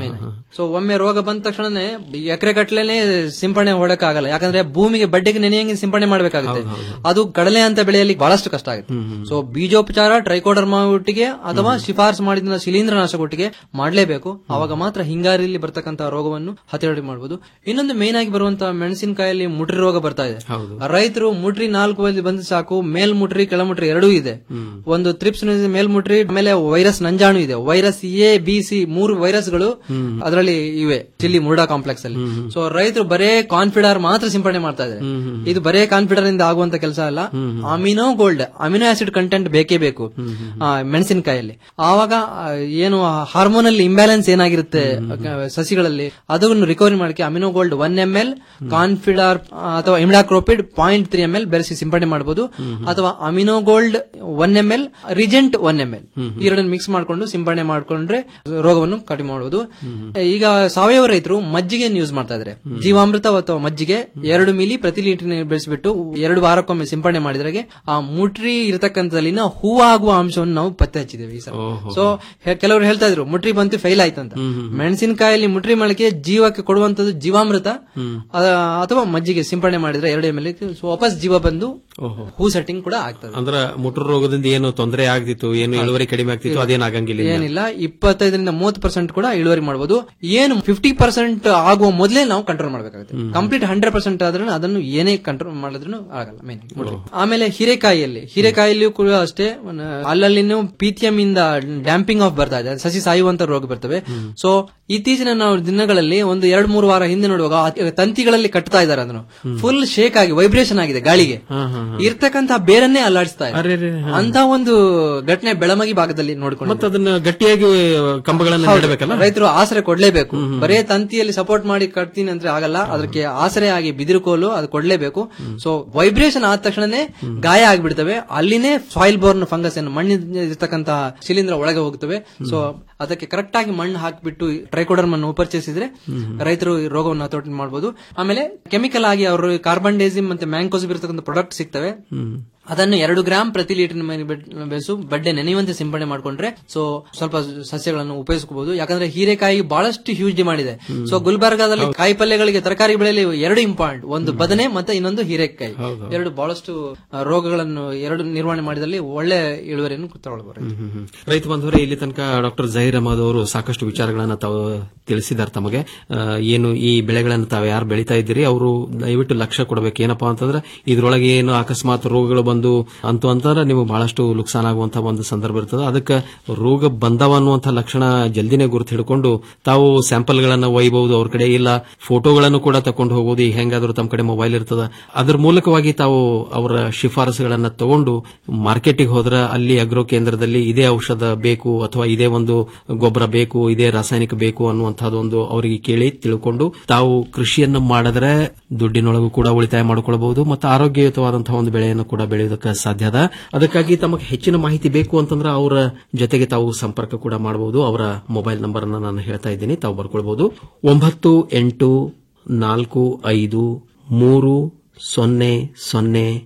ಸೊ ಒಮ್ಮೆ ರೋಗ ಬಂದ ತಕ್ಷಣನೇ ಎಕರೆ ಗಟ್ಲೆನೆ ಸಿಂಪಡಣೆ ಹೊಡಕ್ ಆಗಲ್ಲ ಯಾಕಂದ್ರೆ ಭೂಮಿಗೆ ಬಡ್ಡೆಗೆ ನೆನೆಯಂಗೆ ಸಿಂಪಡಣೆ ಮಾಡಬೇಕಾಗುತ್ತೆ ಅದು ಕಡಲೆ ಅಂತ ಬೆಳೆಯಲಿಕ್ಕೆ ಬಹಳಷ್ಟು ಕಷ್ಟ ಆಗುತ್ತೆ ಸೊ ಬೀಜೋಪಚಾರ ಟ್ರೈಕೋಡರ್ಮಾ ಒಟ್ಟಿಗೆ ಅಥವಾ ಶಿಫಾರಸು ಮಾಡಿದ ಶಿಲೀಂಧ್ರನಾಶಕ ಒಟ್ಟಿಗೆ ಮಾಡಲೇಬೇಕು ಅವಾಗ ಮಾತ್ರ ಹಿಂಗಾರಿಲಿ ಬರ್ತಕ್ಕಂತ ರೋಗವನ್ನು ಹತೋಟಿ ಮಾಡಬಹುದು ಇನ್ನೊಂದು ಮೇನ್ ಆಗಿ ಬರುವಂತಹ ಮೆಣಸಿನಕಾಯಲ್ಲಿ ಮುಟ್ರಿ ರೋಗ ಬರ್ತಾ ಇದೆ ರೈತರು ಮುಟ್ರಿ ನಾಲ್ಕು ಬದಿ ಬಂದು ಸಾಕು ಮೇಲ್ ಮುಟ್ರಿ ಕೆಳ ಮುಟ್ರಿ ಎರಡೂ ಇದೆ ಒಂದು ತ್ರಿಪ್ಸ್ ಮೇಲ್ ಮುಟ್ರಿ ಆಮೇಲೆ ವೈರಸ್ ನಂಜಾಣು ಇದೆ ವೈರಸ್ ಎ ಬಿ ಸಿ ಮೂರು ವೈರಸ್ಗಳು ಅದರಲ್ಲಿ ಇವೆ ಚಿಲ್ಲಿ ಮುರುಡಾ ಕಾಂಪ್ಲೆಕ್ಸ್ ಅಲ್ಲಿ ಸೊ ರೈತರು ಬರೇ ಕಾನ್ಫಿಡರ್ ಮಾತ್ರ ಸಿಂಪಡಣೆ ಮಾಡ್ತಾ ಇದ್ದಾರೆ ಇದು ಬರೇ ಕಾನ್ಫಿಡರ್ ಇಂದ ಆಗುವಂತ ಕೆಲಸ ಅಲ್ಲ amino gold amino acid content ಬೇಕೇ ಬೇಕು ಆ, ಮೆಣಸಿನಕಾಯಲ್ಲಿ ಆವಾಗ ಆ, ಏನು ಹಾರ್ಮೋನಲ್ ಇಂಬ್ಯಾಲೆನ್ಸ್ ಏನಾಗಿರುತ್ತೆ ಆ, ಸಸಿಗಳಲ್ಲಿ ಅದನ್ನು ರಿಕವರಿ ಮಾಡಕ್ಕೆ amino gold one M L Confidor ಅಥವಾ imidacloprid point three M L ಬೆರೆಸಿ ಸಿಂಪಡಣೆ ಮಾಡಬಹುದು ಅಥವಾ amino gold one M L Regent one M L ಎರಡನ್ನು ಮಿಕ್ಸ್ ಮಾಡ್ಕೊಂಡು ಸಿಂಪಡಣೆ ಮಾಡ್ಕೊಂಡ್ರೆ ರೋಗವನ್ನು ಕಡಿಮೆ ಮಾಡುವುದು ಈಗ ಸಾವಯವ ರೈತರು ಮಜ್ಜಿಗೆ ಯೂಸ್ ಮಾಡ್ತಾ ಇದ್ದಾರೆ ಜೀವಾಮೃತ ಅಥವಾ ಮಜ್ಜಿಗೆ ಎರಡು ಮಿಲಿ ಪ್ರತಿ ಲೀಟರ್ ನೀರು ಬೆಳೆಸಿಬಿಟ್ಟು ಎರಡು ವಾರಕ್ಕೊಮ್ಮೆ ಸಿಂಪಡಣೆ ಮಾಡಿದ್ರಾಗೆ ಆ ಮುಟ್ರಿ ಇರತಕ್ಕಂಥಲ್ಲಿನ ಹೂವಾಗುವ ಅಂಶವನ್ನು ನಾವು ಪತ್ತೆ ಹಚ್ಚಿದ್ದೇವೆ ಈ ಸಲ ಸೊ ಕೆಲವರು ಹೇಳ್ತಾ ಇದ್ರು ಮುಟ್ರಿ ಬಂತು ಫೈಲ್ ಆಯ್ತಂತ ಮೆಣಸಿನಕಾಯಲ್ಲಿ ಮುಟ್ರಿ ಮೊಳಕೆ ಜೀವಕ್ಕೆ ಕೊಡುವಂತದ್ದು ಜೀವಾಮೃತ ಅದ- ಅಥವಾ ಮಜ್ಜಿಗೆ ಸಿಂಪಡಣೆ ಮಾಡಿದ್ರೆ ಎರಡು ಎಮ್ ಎಲ್ ವಾಪಸ್ ಜೀವ ಬಂದು ಹೂ ಸೆಟ್ಟಿಂಗ್ ಕೂಡ ಆಗ್ತದೆ ಅಂದ್ರ ಮುಟ್ರ ರೋಗದಿಂದ ಏನು ತೊಂದರೆ ಆಗ್ತಿತ್ತು ಏನು ಇಳುವರಿ ಕಡಿಮೆ ಆಗ್ತಿತ್ತು ಅದೇನ್ ಆಗಂಗಿಲ್ಲ ಈಗ. ಏನಿಲ್ಲ ಇಪ್ಪತ್ತೈದರಿಂದ ಮೂವತ್ತು ಪರ್ಸೆಂಟ್ ಕೂಡ ಇಳುವರಿ ಮಾಡಬಹುದು ಏನು ಫಿಫ್ಟಿ ಪರ್ಸೆಂಟ್ ಆಗುವ ಮೊದಲೇ ನಾವು ಕಂಟ್ರೋಲ್ ಮಾಡಬೇಕಾಗುತ್ತೆ ಕಂಪ್ಲೀಟ್ ಹಂಡ್ರೆಡ್ ಪರ್ಸೆಂಟ್ ಆದ್ರೂ ಅದನ್ನು ಏನೇ ಕಂಟ್ರೋಲ್ ಮಾಡಿದ್ರು ಆಗಲ್ಲ ಮೇನ್ ಆಮೇಲೆ ಹಿರೇಕಾಯಿಯಲ್ಲಿ ಹಿರೇಕಾಯಿಯಲ್ಲಿಯೂ ಕೂಡ ಅಷ್ಟೇ ಒಂದು ಅಲ್ಲಲ್ಲಿನೂ ಪಿಥಿಯಂ ಇಂದ ಡ್ಯಾಂಪಿಂಗ್ ಆಫ್ ಬರ್ತಾ ಇದೆ ಸಸಿ ಸಾಯುವಂತ ರೋಗ ಬರ್ತವೆ ಸೊ ಇತ್ತೀಚಿನ ನಾವು ದಿನಗಳಲ್ಲಿ ಒಂದು ಎರಡ್ ಮೂರು ವಾರ ಹಿಂದೆ ನೋಡುವಾಗ ಆ ತಂತಿಗಳಲ್ಲಿ ಕಟ್ತಾ ಇದ್ದಾರೆ ಅದನ್ನು ಫುಲ್ ಶೇಕ್ ಆಗಿ ವೈಬ್ರೇಷನ್ ಆಗಿದೆ ಗಾಳಿಗೆ ಇರ್ತಕ್ಕಂತ ಬೇರನ್ನೇ ಅಲ್ಲಾಡಿಸ್ತಾ ಇದೆ ಅಂತ ಒಂದು ಘಟನೆ ಬೆಳಮಗಿ ಭಾಗದಲ್ಲಿ ನೋಡಿಕೊಂಡು ಮತ್ತ ಅದನ್ನ ಗಟ್ಟಿಯಾಗಿ ಕಂಬಗಳನ್ನ ಹೌದು. ನೆಡಬೇಕಲ್ಲ ರೈತರು ಆಸರೆ ಕೊಡ್ಲೇಬೇಕು ಬರೇ ತಂತಿಯಲ್ಲಿ ಸಪೋರ್ಟ್ ಮಾಡಿ ಕಟ್ತೀನಿ ಅಂದ್ರೆ ಆಗಲ್ಲ ಅದಕ್ಕೆ ಆಸರೆ ಆಗಿ ಬಿದಿರು ಕೋಲು ಅದು ಕೊಡ್ಲೇಬೇಕು ಸೊ ವೈಬ್ರೇಷನ್ ಆದ ತಕ್ಷಣನೇ ಗಾಯ ಆಗ್ಬಿಡ್ತವೆ ಅಲ್ಲಿನೇ ಸಾಯಿಲ್ ಬೋರ್ನ್ ಫಂಗಸ್ ಏನು ಮಣ್ಣಿನ ಇರ್ತಕ್ಕಂತಹ ಶಿಲೀಂಧ್ರ ಒಳಗೆ ಹೋಗ್ತವೆ ಸೊ ಅದಕ್ಕೆ ಕರೆಕ್ಟ್ ಆಗಿ ಮಣ್ಣು ಹಾಕಿಬಿಟ್ಟು ಟ್ರೈಕೋಡರ್ಮ್ ಅನ್ನು ಉಪಚರಿಸಿದ್ರೆ ರೈತರು ಈ ರೋಗವನ್ನು ಹತೋಟಿ ಮಾಡಬಹುದು ಆಮೇಲೆ ಕೆಮಿಕಲ್ ಆಗಿ ಅವರು ಕಾರ್ಬನ್ ಡೈಸಿಮ್ ಮತ್ತೆ ಮ್ಯಾಂಕೋಸಿಬ್ ಇರತಕ್ಕಂಥ ಪ್ರಾಡಕ್ಟ್ ಸಿಗ್ತವೆ ಅದನ್ನು ಎರಡು ಗ್ರಾಮ್ ಪ್ರತಿ ಲೀಟರ್ ಮೇಲೆ ಬೆಳೆಸು ಬಡ್ಡೆ ನೆನೆಯುವಂತೆ ಸಿಂಪಡಣೆ ಮಾಡ್ಕೊಂಡ್ರೆ ಸೊ ಸ್ವಲ್ಪ ಸಸ್ಯಗಳನ್ನು ಉಪಯೋಗಿಸಬಹುದು ಯಾಕಂದ್ರೆ ಹೀರೆಕಾಯಿ ಬಹಳಷ್ಟು ಹ್ಯೂಜ್ ಡಿಮಾಂಡ್ ಇದೆ ಸೊ ಗುಲ್ಬರ್ಗಾದಲ್ಲಿ ಕಾಯಿ ಪಲ್ಯಗಳಿಗೆ ತರಕಾರಿ ಬೆಳೆಯಲ್ಲಿ ಎರಡು ಇಂಪಾರ್ಟೆಂಟ್ ಒಂದು ಬದನೆ ಮತ್ತೆ ಇನ್ನೊಂದು ಹೀರೆಕಾಯಿ ಎರಡು ಬಹಳಷ್ಟು ಆ, ರೋಗಗಳನ್ನು ಎರಡು ನಿರ್ವಹಣೆ ಮಾಡಿದಲ್ಲಿ ಒಳ್ಳೆ ಇಳುವರಿಯನ್ನು ತಗೊಳ್ಬಹುದು ಹ್ಮ್, ಹ್ಮ್. ರೈತ ಬಂಧುವರೇ ಇಲ್ಲಿ ತನಕ ಡಾಕ್ಟರ್ ಜಹೀರ್ ಅಹಮದ್ ಅವರು ಸಾಕಷ್ಟು ವಿಚಾರಗಳನ್ನ ತಾವು ತಿಳಿಸಿದ್ದಾರೆ ತಮಗೆ ಆ, ಏನು ಈ ಬೆಳೆಗಳನ್ನು ತಾವು ಯಾರು ಬೆಳೀತಾ ಇದ್ದೀರಿ ಅವರು ದಯವಿಟ್ಟು ಲಕ್ಷ್ಯ ಕೊಡಬೇಕು ಏನಪ್ಪಾ ಅಂತಂದ್ರೆ ಇದ್ರೊಳಗೆ ಏನು ಅಕಸ್ಮಾತ್ ರೋಗಗಳು ಬಂದು ಅಂತೂ ಅಂತಂದ್ರೆ ನಿಮಗೆ ಬಹಳಷ್ಟು ನುಕ್ಸಾನ್ ಆಗುವಂತಹ ಒಂದು ಸಂದರ್ಭ ಇರ್ತದೆ ಅದಕ್ಕೆ ರೋಗ ಬಂದವ ಅನ್ನುವಂಥ ಲಕ್ಷಣ ಜಲ್ದಿನೇ ಗುರುತು ಹಿಡ್ಕೊಂಡು ತಾವು ಸ್ಯಾಂಪಲ್ ಗಳನ್ನ ಒಯ್ಯಬಹುದು ಅವ್ರ ಕಡೆ ಇಲ್ಲ ಫೋಟೋಗಳನ್ನು ಕೂಡ ತಕೊಂಡು ಹೋಗಬಹುದು ಈಗ ಹೆಂಗಾದ್ರೂ ತಮ್ಮ ಕಡೆ ಮೊಬೈಲ್ ಇರ್ತದ ಅದ್ರ ಮೂಲಕವಾಗಿ ತಾವು ಅವರ ಶಿಫಾರಸುಗಳನ್ನ ತಗೊಂಡು ಮಾರ್ಕೆಟಿಗೆ ಹೋದ್ರೆ ಅಲ್ಲಿ ಅಗ್ರೋ ಕೇಂದ್ರದಲ್ಲಿ ಇದೇ ಔಷಧ ಬೇಕು ಅಥವಾ ಇದೇ ಒಂದು ಗೊಬ್ಬರ ಬೇಕು ಇದೇ ರಾಸಾಯನಿಕ ಬೇಕು ಅನ್ನುವಂಥದ್ದು ಒಂದು ಅವರಿಗೆ ಕೇಳಿ ತಿಳ್ಕೊಂಡು ತಾವು ಕೃಷಿಯನ್ನು ಮಾಡಿದ್ರೆ ದುಡ್ಡಿನೊಳಗೂ ಕೂಡ ಉಳಿತಾಯ ಮಾಡಿಕೊಳ್ಳಬಹುದು ಮತ್ತು ಆರೋಗ್ಯಯುತವಾದಂತಹ ಒಂದು ಬೆಳೆಯನ್ನು ಕೂಡ ಬೆಳೆಯೋದಕ್ಕೆ ಸಾಧ್ಯ ಅದ ಅದಕ್ಕಾಗಿ ತಮಗೆ ಹೆಚ್ಚಿನ ಮಾಹಿತಿ ಬೇಕು ಅಂತಂದ್ರೆ ಅವರ ಜೊತೆಗೆ ತಾವು ಸಂಪರ್ಕ ಕೂಡ ಮಾಡಬಹುದು ಅವರ ಮೊಬೈಲ್ ನಂಬರ್ ಅನ್ನು ನಾನು ಹೇಳ್ತಾ ಇದ್ದೀನಿ ತಾವು ಬರ್ಕೊಳ್ಬಹುದು ಒಂಬತ್ತು ಎಂಟು ನಾಲ್ಕು ಐದು ಮೂರು ಸೊನ್ನೆ ಸೊನ್ನೆ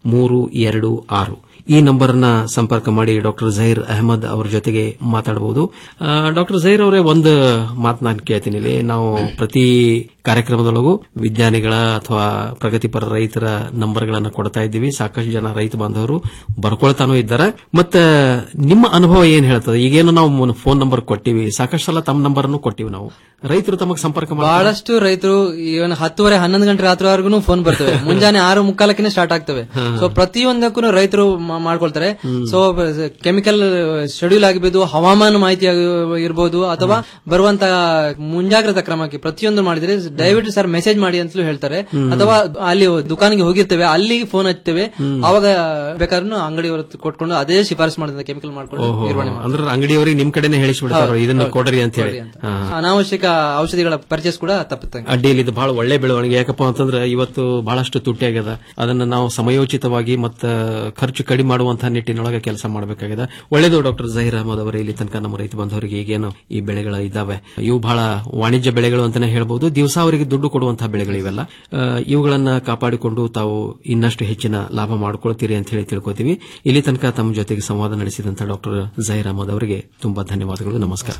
ಮೂರು ಎರಡು ಆರು ಈ ನಂಬರ್ನ ಸಂಪರ್ಕ ಮಾಡಿ ಡಾಕ್ಟರ್ ಜಹೀರ್ ಅಹಮದ್ ಅವರ ಜೊತೆಗೆ ಮಾತಾಡಬಹುದು ಡಾಕ್ಟರ್ ಜಹೀರ್ ಅವರೇ ಒಂದು ಮಾತು ನಾನು ಕೇಳ್ತೀನಿ ಇಲ್ಲಿ ನಾವು ಪ್ರತಿ ಕಾರ್ಯಕ್ರಮದೊಳಗೂ ವಿಜ್ಞಾನಿಗಳ ಅಥವಾ ಪ್ರಗತಿಪರ ರೈತರ ನಂಬರ್ಗಳನ್ನು ಕೊಡ್ತಾ ಇದ್ದೀವಿ ಸಾಕಷ್ಟು ಜನ ರೈತ ಬಾಂಧವರು ಬರ್ಕೊಳ್ತಾನೂ ಇದ್ದಾರೆ ಮತ್ತೆ ನಿಮ್ಮ ಅನುಭವ ಏನ್ ಹೇಳ್ತದೆ ಈಗೇನು ನಾವು ಫೋನ್ ನಂಬರ್ ಕೊಟ್ಟಿವಿ ಸಾಕಷ್ಟು ಸಲ ತಮ್ಮ ನಂಬರ್ ಕೊಟ್ಟಿವಿ ನಾವು ರೈತರು ತಮಗೆ ಸಂಪರ್ಕ ಮಾಡ್ತಾರೆ ಬಹಳಷ್ಟು ರೈತರು ಇವನ್ ಹತ್ತುವರೆ ಹನ್ನೊಂದು ಗಂಟೆ ರಾತ್ರಿವರೆಗೂ ಫೋನ್ ಬರ್ತವೆ ಮುಂಜಾನೆ ಆರು ಮುಕ್ಕಾಲಕ್ಕೆ ಸ್ಟಾರ್ಟ್ ಆಗ್ತವೆ ಸೊ ಪ್ರತಿಯೊಂದಕ್ಕೂ ರೈತರು ಮಾ- ಮಾಡ್ಕೊಳ್ತಾರೆ ಸೊ ಕೆಮಿಕಲ್ ಶೆಡ್ಯೂಲ್ ಆಗಿರ್ಬೋದು ಹವಾಮಾನ ಮಾಹಿತಿ ಆಗಿ- ಇರ್ಬೋದು ಅಥವಾ ಬರುವಂತ ಮುಂಜಾಗ್ರತಾ ಕ್ರಮಕ್ಕೆ ಪ್ರತಿಯೊಂದು ಮಾಡಿದ್ರೆ ದಯವಿಟ್ಟು ಸರ್ ಮೆಸೇಜ್ ಮಾಡಿ ಅಂತಲೂ ಹೇಳ್ತಾರೆ ಅಥವಾ ಅಲ್ಲಿ ದುಕಾನಿಗೆ ಹೋಗಿರ್ತೇವೆ ಅಲ್ಲಿ ಫೋನ್ ಹಚ್ತೇವೆ ಅವಾಗ ಬೇಕಾದ್ರೂ ಅಂಗಡಿಯವರು ಕೊಟ್ಕೊಂಡು ಅದೇ ಶಿಫಾರಸ್ ಮಾಡಿದ ಕೆಮಿಕಲ್ ಮಾಡ್ಕೊಂಡು ಓಹೋ ನಿರ್ವಹಣೆ ಮಾಡ್ತಾರೆ. ಅಂದ್ರೆ ಅಂಗಡಿಯವರಿಗೆ ನಿಮ್ ಕಡೆನೆ ಹೇಳಿಸ್ಬಿಡ್ತಾರೆ ಹೌದು, ಇದನ್ನ ಹೌದು, ಕೊಡ್ರಿ ಅಂತ ಹೇಳಿ ಕೊಡ್ರಿ ಅಂತ. ಅನಾವಶ್ಯಕ ಔಷಧಿಗಳ ಪರ್ಚೇಸ್ ಕೂಡ ತಪ್ಪುತ್ತೆ ಅಡ್ಡಿಯಲ್ಲಿ ಇದು ಬಹಳ ಒಳ್ಳೆ ಬೆಳವಣಿಗೆ ಯಾಕಪ್ಪ ಅಂತಂದ್ರೆ ಇವತ್ತು ಬಹಳಷ್ಟು ತುಟ್ಟಿ ಆಗ್ಯದ ಅದನ್ನ ನಾವು ಸಮಯೋಚಿತವಾಗಿ ಮತ್ತ ಖರ್ಚು ಕಡಿಮೆ ಮಾಡುವಂತಹ ನಿಟ್ಟಿನೊಳಗೆ ಕೆಲಸ ಮಾಡಬೇಕಾಗಿದೆ ಒಳ್ಳೇದು ಡಾಕ್ಟರ್ ಜಹೀರ್ ಅಹಮದ್ ಅವರೇ ಇಲ್ಲಿ ತನಕ ನಮ್ಮ ರೈತ ಬಂಧವರಿಗೆ ಈಗೇನು ಈ ಬೆಳೆಗಳು ಇದ್ದಾವೆ ಇವು ಬಹಳ ವಾಣಿಜ್ಯ ಬೆಳೆಗಳು ಅಂತಾನೆ ಹೇಳ್ಬಹುದು ದಿವಸ ಅವರಿಗೆ ದುಡ್ಡು ಕೊಡುವಂತಹ ಬೆಳೆಗಳು ಇವೆಲ್ಲ ಆ, ಇವುಗಳನ್ನ ಕಾಪಾಡಿಕೊಂಡು ತಾವು ಇನ್ನಷ್ಟು ಹೆಚ್ಚಿನ ಲಾಭ ಮಾಡ್ಕೊಳ್ತೀರಿ ಅಂತ ಹೇಳಿ ತಿಳ್ಕೊತೀವಿ ಇಲ್ಲಿ ತನಕ ತಮ್ಮ ಜೊತೆಗೆ ಸಂವಾದ ನಡೆಸಿದಂತ ಡಾಕ್ಟರ್ ಜಹೀರ್ ಅಹಮದ್ ಅವರಿಗೆ ತುಂಬಾ ಧನ್ಯವಾದಗಳು ನಮಸ್ಕಾರ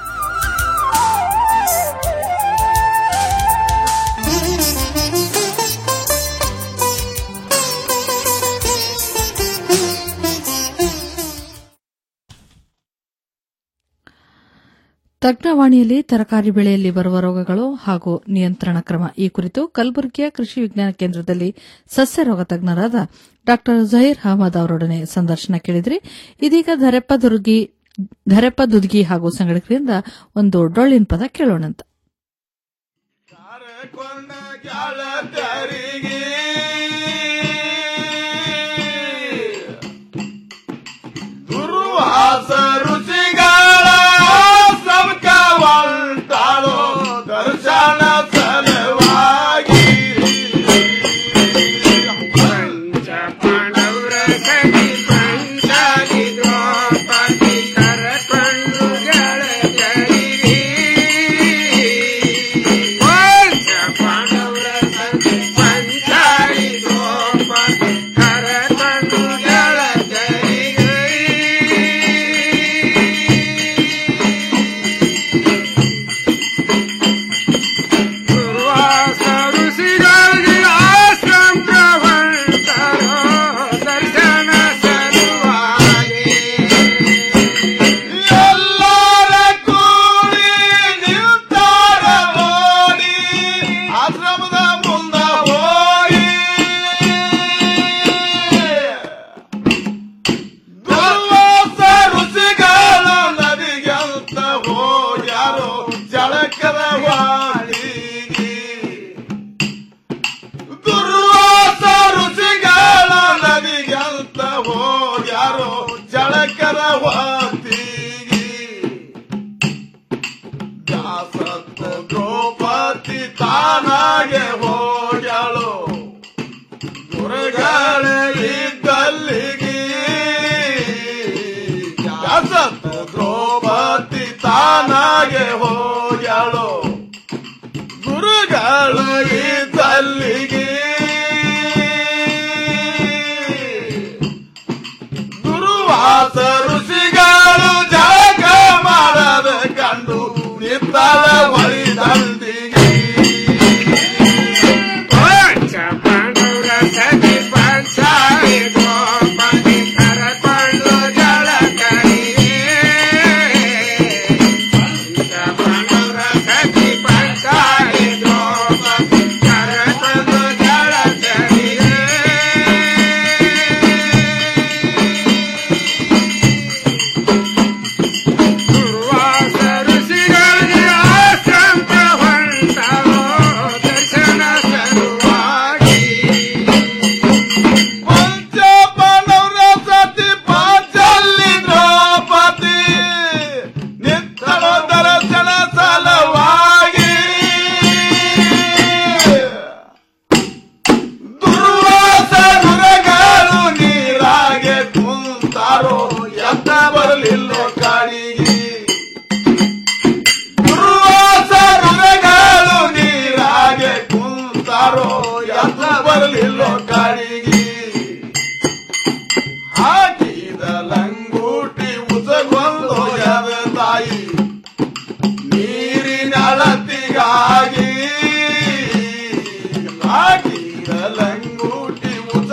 ತಜ್ಞವಾಣಿಯಲ್ಲಿ ತರಕಾರಿ ಬೆಳೆಯಲ್ಲಿ ಬರುವ ರೋಗಗಳು ಹಾಗೂ ನಿಯಂತ್ರಣ ಕ್ರಮ ಈ ಕುರಿತು ಕಲಬುರಗಿಯ ಕೃಷಿ ವಿಜ್ಞಾನ ಕೇಂದ್ರದಲ್ಲಿ ಸಸ್ಯ ರೋಗ ತಜ್ಞರಾದ ಡಾ ಜಹೀರ್ ಅಹಮದ್ ಅವರೊಡನೆ ಸಂದರ್ಶನ ಕೇಳಿದ್ರಿ ಇದೀಗ ಧರೆಪ್ಪ ದುರ್ಗಿ ಧರೆಪ್ಪ ದುದ್ಗಿ ಹಾಗೂ ಸಂಘಟಕರಿಂದ ಒಂದು ಡೊಳ್ಳಿನ ಪದ ಕೇಳೋಣಂತ ದುರ್ವಾಸ ರುಚಿಗಳ ಸಬ್ಕ ಹೊಂಟಾಳೋ ದರ್ಶನ ಸಲವಾಗಿ ಪಂಚ ಪಾಂಡವರ ಕಡಿ ಪಂಚಾಲಿ ದ್ರೌಪದಿ ಕರಕೊಂಡು ಗೆಳತಿಯರಿಗೆ. ಪಂಚ ಪಾಂಡವರ ಕಡಿ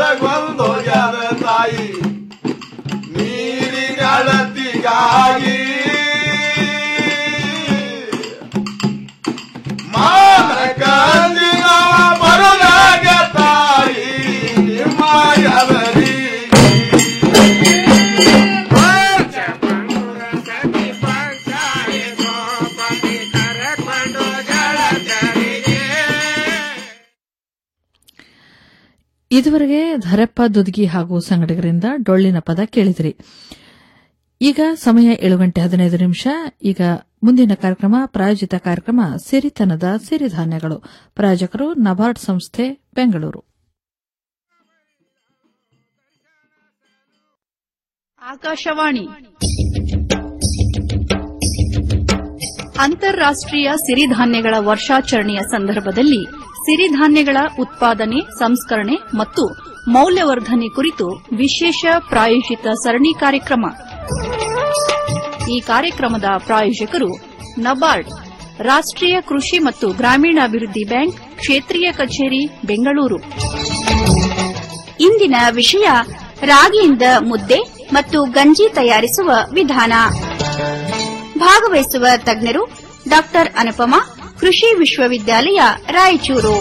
ಗೊಂದೋಗ್ಯಾರ ತಾಯಿ ನೀರಿಗಳತಿಗಾಗಿ ಮಾನಕ ಅಂದಿನವ ಬರುದಾಗ ತಾಯಿ ನಿಮ್ಮ ಎದರಿ ಇದುವರೆಗೆ ಧರಪ್ಪ ದುದ್ಗಿ ಹಾಗೂ ಸಂಘಟಕರಿಂದ ಡೊಳ್ಳಿನ ಪದ ಕೇಳಿದಿರಿ ಈಗ ಸಮಯ ಏಳು ಗಂಟೆ ಹದಿನೈದು ನಿಮಿಷ ಈಗ ಮುಂದಿನ ಕಾರ್ಯಕ್ರಮ ಪ್ರಾಯೋಜಿತ ಕಾರ್ಯಕ್ರಮ ಸಿರಿತನದ ಸಿರಿಧಾನ್ಯಗಳು ಪ್ರಾಯೋಜಕರು ನಬಾರ್ಡ್ ಸಂಸ್ಥೆ ಬೆಂಗಳೂರು ಆಕಾಶವಾಣಿ ಅಂತಾರಾಷ್ಟ್ರೀಯ ಸಿರಿಧಾನ್ಯಗಳ ವರ್ಷಾಚರಣೆಯ ಸಂದರ್ಭದಲ್ಲಿ ಸಿರಿಧಾನ್ಯಗಳ ಉತ್ಪಾದನೆ ಸಂಸ್ಕರಣೆ ಮತ್ತು ಮೌಲ್ಯವರ್ಧನೆ ಕುರಿತು ವಿಶೇಷ ಪ್ರಾಯೋಜಿತ ಸರಣಿ ಕಾರ್ಯಕ್ರಮ ಈ ಕಾರ್ಯಕ್ರಮದ ಪ್ರಾಯೋಜಕರು ನಬಾರ್ಡ್ ರಾಷ್ಟ್ರೀಯ ಕೃಷಿ ಮತ್ತು ಗ್ರಾಮೀಣಾಭಿವೃದ್ಧಿ ಬ್ಯಾಂಕ್ ಕ್ಷೇತ್ರೀಯ ಕಚೇರಿ ಬೆಂಗಳೂರು ಇಂದಿನ ವಿಷಯ ರಾಗಿಯಿಂದ ಮುದ್ದೆ ಮತ್ತು ಗಂಜಿ ತಯಾರಿಸುವ ವಿಧಾನ ಭಾಗವಹಿಸುವ ತಜ್ಞರು ಡಾಕ್ಟರ್ ಅನುಪಮ ಕೃಷಿ ವಿಶ್ವವಿದ್ಯಾಲಯ ರಾಯಚೂರು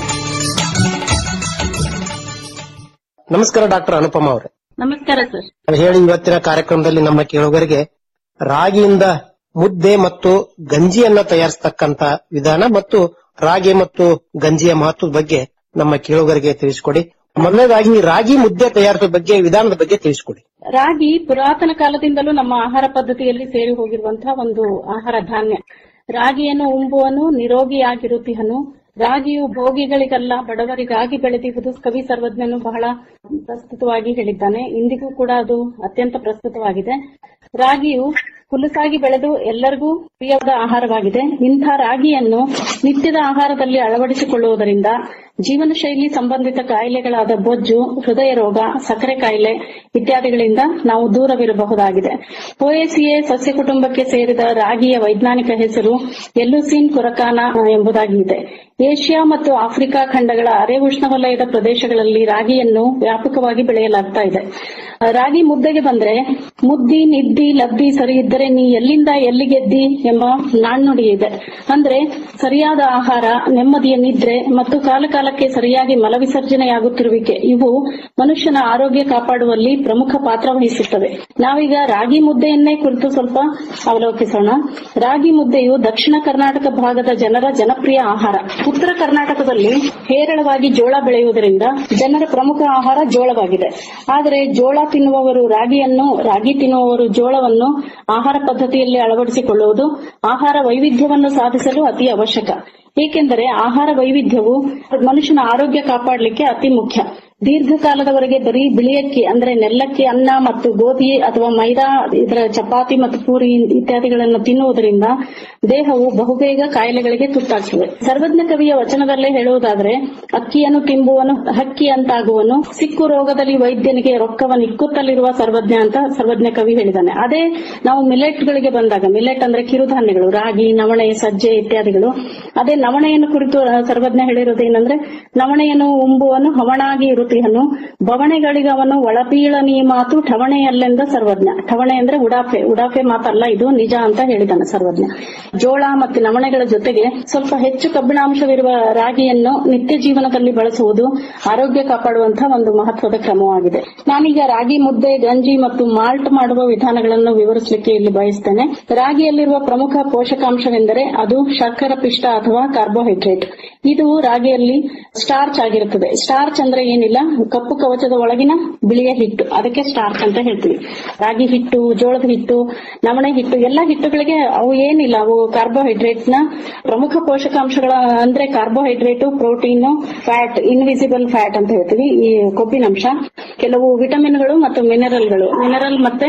ನಮಸ್ಕಾರ ಡಾಕ್ಟರ್ ಅನುಪಮ ಅವರೇ ನಮಸ್ಕಾರ ಸರ್ ಹೇಳಿ ಇವತ್ತಿನ ಕಾರ್ಯಕ್ರಮದಲ್ಲಿ ನಮ್ಮ ಕೇಳುಗರಿಗೆ ರಾಗಿಯಿಂದ ಮುದ್ದೆ ಮತ್ತು ಗಂಜಿಯನ್ನ ತಯಾರಿಸತಕ್ಕಂತ ವಿಧಾನ ಮತ್ತು ರಾಗಿ ಮತ್ತು ಗಂಜಿಯ ಮಹತ್ವದ ಬಗ್ಗೆ ನಮ್ಮ ಕೇಳುಗರಿಗೆ ತಿಳಿಸಿಕೊಡಿ ಮೊದಲನೇದಾಗಿ ರಾಗಿ ಮುದ್ದೆ ತಯಾರಿಸುವ ಬಗ್ಗೆ ವಿಧಾನದ ಬಗ್ಗೆ ತಿಳಿಸಿಕೊಡಿ ರಾಗಿ ಪುರಾತನ ಕಾಲದಿಂದಲೂ ನಮ್ಮ ಆಹಾರ ಪದ್ಧತಿಯಲ್ಲಿ ಸೇರಿ ಹೋಗಿರುವಂತಹ ಒಂದು ಆಹಾರ ಧಾನ್ಯ ರಾಗಿಯನ್ನು ಉಂಬುವನು ನಿರೋಗಿಯಾಗಿರುತ್ತಿಹನು ರಾಗಿಯು ಭೋಗಿಗಳಿಗಲ್ಲ ಬಡವರಿಗಾಗಿ ಬೆಳೆದಿರುವುದು ಕವಿ ಸರ್ವಜ್ಞನು ಬಹಳ ಪ್ರಸ್ತುತವಾಗಿ ಹೇಳಿದ್ದಾನೆ ಇಂದಿಗೂ ಕೂಡ ಅದು ಅತ್ಯಂತ ಪ್ರಸ್ತುತವಾಗಿದೆ ರಾಗಿಯು ಹುಲಸಾಗಿ ಬೆಳೆದು ಎಲ್ಲರಿಗೂ ಪ್ರಿಯವಾದ ಆಹಾರವಾಗಿದೆ ಇಂಥ ರಾಗಿಯನ್ನು ನಿತ್ಯದ ಆಹಾರದಲ್ಲಿ ಅಳವಡಿಸಿಕೊಳ್ಳುವುದರಿಂದ ಜೀವನ ಶೈಲಿ ಸಂಬಂಧಿತ ಕಾಯಿಲೆಗಳಾದ ಬೊಜ್ಜು ಹೃದಯ ರೋಗ ಸಕ್ಕರೆ ಕಾಯಿಲೆ ಇತ್ಯಾದಿಗಳಿಂದ ನಾವು ದೂರವಿರಬಹುದಾಗಿದೆ ಓಎಸಿಎ ಸಸ್ಯ ಕುಟುಂಬಕ್ಕೆ ಸೇರಿದ ರಾಗಿಯ ವೈಜ್ಞಾನಿಕ ಹೆಸರು ಎಲ್ಲುಸಿನ್ ಕುರಕಾನ ಎಂಬುದಾಗಿದೆ ಏಷ್ಯಾ ಮತ್ತು ಆಫ್ರಿಕಾ ಖಂಡಗಳ ಅರೆ ಉಷ್ಣವಲಯದ ಪ್ರದೇಶಗಳಲ್ಲಿ ರಾಗಿಯನ್ನು ವ್ಯಾಪಕವಾಗಿ ಬೆಳೆಯಲಾಗ್ತಾ ಇದೆ ರಾಗಿ ಮುದ್ದೆಗೆ ಬಂದ್ರೆ ಮುದ್ದಿ ನಿದ್ದಿ ಲದ್ದಿ ಸರಿ ಇದ್ದರೆ ನೀ ಎಲ್ಲಿಂದ ಎಲ್ಲಿಗೆದ್ದಿ ಎಂಬ ನಾಣ್ಣುಡಿ ಇದೆ ಅಂದ್ರೆ ಸರಿಯಾದ ಆಹಾರ ನೆಮ್ಮದಿಯ ನಿದ್ರೆ ಮತ್ತು ಕಾಲಕಾಲಕ್ಕೆ ಸರಿಯಾಗಿ ಮಲವಿಸರ್ಜನೆಯಾಗುತ್ತಿರುವಿಕೆ ಇವು ಮನುಷ್ಯನ ಆರೋಗ್ಯ ಕಾಪಾಡುವಲ್ಲಿ ಪ್ರಮುಖ ಪಾತ್ರ ವಹಿಸುತ್ತವೆ ನಾವೀಗ ರಾಗಿ ಮುದ್ದೆಯನ್ನೇ ಕುರಿತು ಸ್ವಲ್ಪ ಅವಲೋಕಿಸೋಣ ರಾಗಿ ಮುದ್ದೆಯು ದಕ್ಷಿಣ ಕರ್ನಾಟಕ ಭಾಗದ ಜನರ ಜನಪ್ರಿಯ ಆಹಾರ ಉತ್ತರ ಕರ್ನಾಟಕದಲ್ಲಿ ಹೇರಳವಾಗಿ ಜೋಳ ಬೆಳೆಯುವುದರಿಂದ ಜನರ ಪ್ರಮುಖ ಆಹಾರ ಜೋಳವಾಗಿದೆ ಆದರೆ ಜೋಳ ತಿನ್ನುವವರು ರಾಗಿಯನ್ನು ರಾಗಿ ತಿನ್ನುವವರು ಜೋಳವನ್ನು ಆಹಾರ ಪದ್ಧತಿಯಲ್ಲಿ ಅಳವಡಿಸಿಕೊಳ್ಳುವುದು ಆಹಾರ ವೈವಿಧ್ಯವನ್ನು ಸಾಧಿಸಲು ಅತಿ ಅವಶ್ಯಕ ಏಕೆಂದರೆ ಆಹಾರ ವೈವಿಧ್ಯವು ಮನುಷ್ಯನ ಆರೋಗ್ಯ ಕಾಪಾಡಲಿಕ್ಕೆ ಅತಿ ಮುಖ್ಯ ದೀರ್ಘಕಾಲದವರೆಗೆ ಬರೀ ಬಿಳಿಯಕ್ಕಿ ಅಂದ್ರೆ ನೆಲ್ಲಕ್ಕಿ ಅನ್ನ ಮತ್ತು ಗೋಧಿ ಅಥವಾ ಮೈದಾ ಇದರ ಚಪಾತಿ ಮತ್ತು ಪೂರಿ ಇತ್ಯಾದಿಗಳನ್ನು ತಿನ್ನುವುದರಿಂದ ದೇಹವು ಬಹುಬೇಗ ಕಾಯಿಲೆಗಳಿಗೆ ತುತ್ತಾಗ್ತದೆ ಸರ್ವಜ್ಞ ಕವಿಯ ವಚನದಲ್ಲೇ ಹೇಳುವುದಾದ್ರೆ ಅಕ್ಕಿಯನ್ನು ತಿಂಬುವನು ಹಕ್ಕಿ ಅಂತಾಗುವನು ಸಿಕ್ಕು ರೋಗದಲ್ಲಿ ವೈದ್ಯನಿಗೆ ರೊಕ್ಕವನ್ನು ಇಕ್ಕುತ್ತಲಿರುವ ಸರ್ವಜ್ಞ ಅಂತ ಸರ್ವಜ್ಞ ಕವಿ ಹೇಳಿದ್ದಾನೆ ಅದೇ ನಾವು ಮಿಲೆಟ್ ಗಳಿಗೆ ಬಂದಾಗ ಮಿಲೆಟ್ ಅಂದ್ರೆ ಕಿರುಧಾನ್ಯಗಳು ರಾಗಿ ನವಣೆ ಸಜ್ಜೆ ಇತ್ಯಾದಿಗಳು ಅದೇ ನವಣೆಯನ್ನು ಕುರಿತು ಸರ್ವಜ್ಞ ಹೇಳಿರೋದು ಏನಂದ್ರೆ ನವಣೆಯನ್ನು ಉಂಬುವನು ಹವಣಾಗಿ ಇರುತ್ತಿಹನು ಬವಣೆಗಳಿಗೆ ಅವನು ಒಳಬೀಳನಿ ಮಾತು ಠವಣೆಯಲ್ಲೆಂದ ಸರ್ವಜ್ಞ ಠವಣೆ ಅಂದ್ರೆ ಉಡಾಫೆ ಉಡಾಫೆ ಮಾತಲ್ಲ ಇದು ನಿಜ ಅಂತ ಹೇಳಿದಾನೆ ಸರ್ವಜ್ಞ ಜೋಳ ಮತ್ತು ನವಣೆಗಳ ಜೊತೆಗೆ ಸ್ವಲ್ಪ ಹೆಚ್ಚು ಕಬ್ಬಿಣಾಂಶವಿರುವ ರಾಗಿಯನ್ನು ನಿತ್ಯ ಜೀವನದಲ್ಲಿ ಬಳಸುವುದು ಆರೋಗ್ಯ ಕಾಪಾಡುವಂತಹ ಒಂದು ಮಹತ್ವದ ಕ್ರಮವಾಗಿದೆ ನಾನೀಗ ರಾಗಿ ಮುದ್ದೆ ಗಂಜಿ ಮತ್ತು ಮಾಲ್ಟ್ ಮಾಡುವ ವಿಧಾನಗಳನ್ನು ವಿವರಿಸಲಿಕ್ಕೆ ಇಲ್ಲಿ ಬಯಸ್ತೇನೆ ರಾಗಿಯಲ್ಲಿರುವ ಪ್ರಮುಖ ಪೋಷಕಾಂಶವೆಂದರೆ ಅದು ಶರ್ಕರ ಪಿಷ್ಟ ಅಥವಾ ಕಾರ್ಬೋಹೈಡ್ರೇಟ್ ಇದು ರಾಗಿಯಲ್ಲಿ ಸ್ಟಾರ್ಚ್ ಆಗಿರುತ್ತದೆ ಸ್ಟಾರ್ಚ್ ಅಂದ್ರೆ ಏನಿಲ್ಲ ಕಪ್ಪು ಕವಚದ ಒಳಗಿನ ಬಿಳಿಯ ಹಿಟ್ಟು ಅದಕ್ಕೆ ಸ್ಟಾರ್ಚ್ ಅಂತ ಹೇಳ್ತೀವಿ ರಾಗಿ ಹಿಟ್ಟು ಜೋಳದ ಹಿಟ್ಟು ನವಣೆ ಹಿಟ್ಟು ಎಲ್ಲಾ ಹಿಟ್ಟುಗಳಿಗೆ ಅವು ಏನಿಲ್ಲ ಅವು ಕಾರ್ಬೋಹೈಡ್ರೇಟ್ಸ್ ನ ಪ್ರಮುಖ ಪೋಷಕಾಂಶಗಳ ಅಂದ್ರೆ carbohydrate protein fat invisible fat ಅಂತ ಹೇಳ್ತೀವಿ ಈ ಕೊಬ್ಬಿನಂಶ ಕೆಲವು ವಿಟಮಿನ್ಗಳು ಮತ್ತು ಮಿನರಲ್ಗಳು ಮಿನರಲ್ ಮತ್ತೆ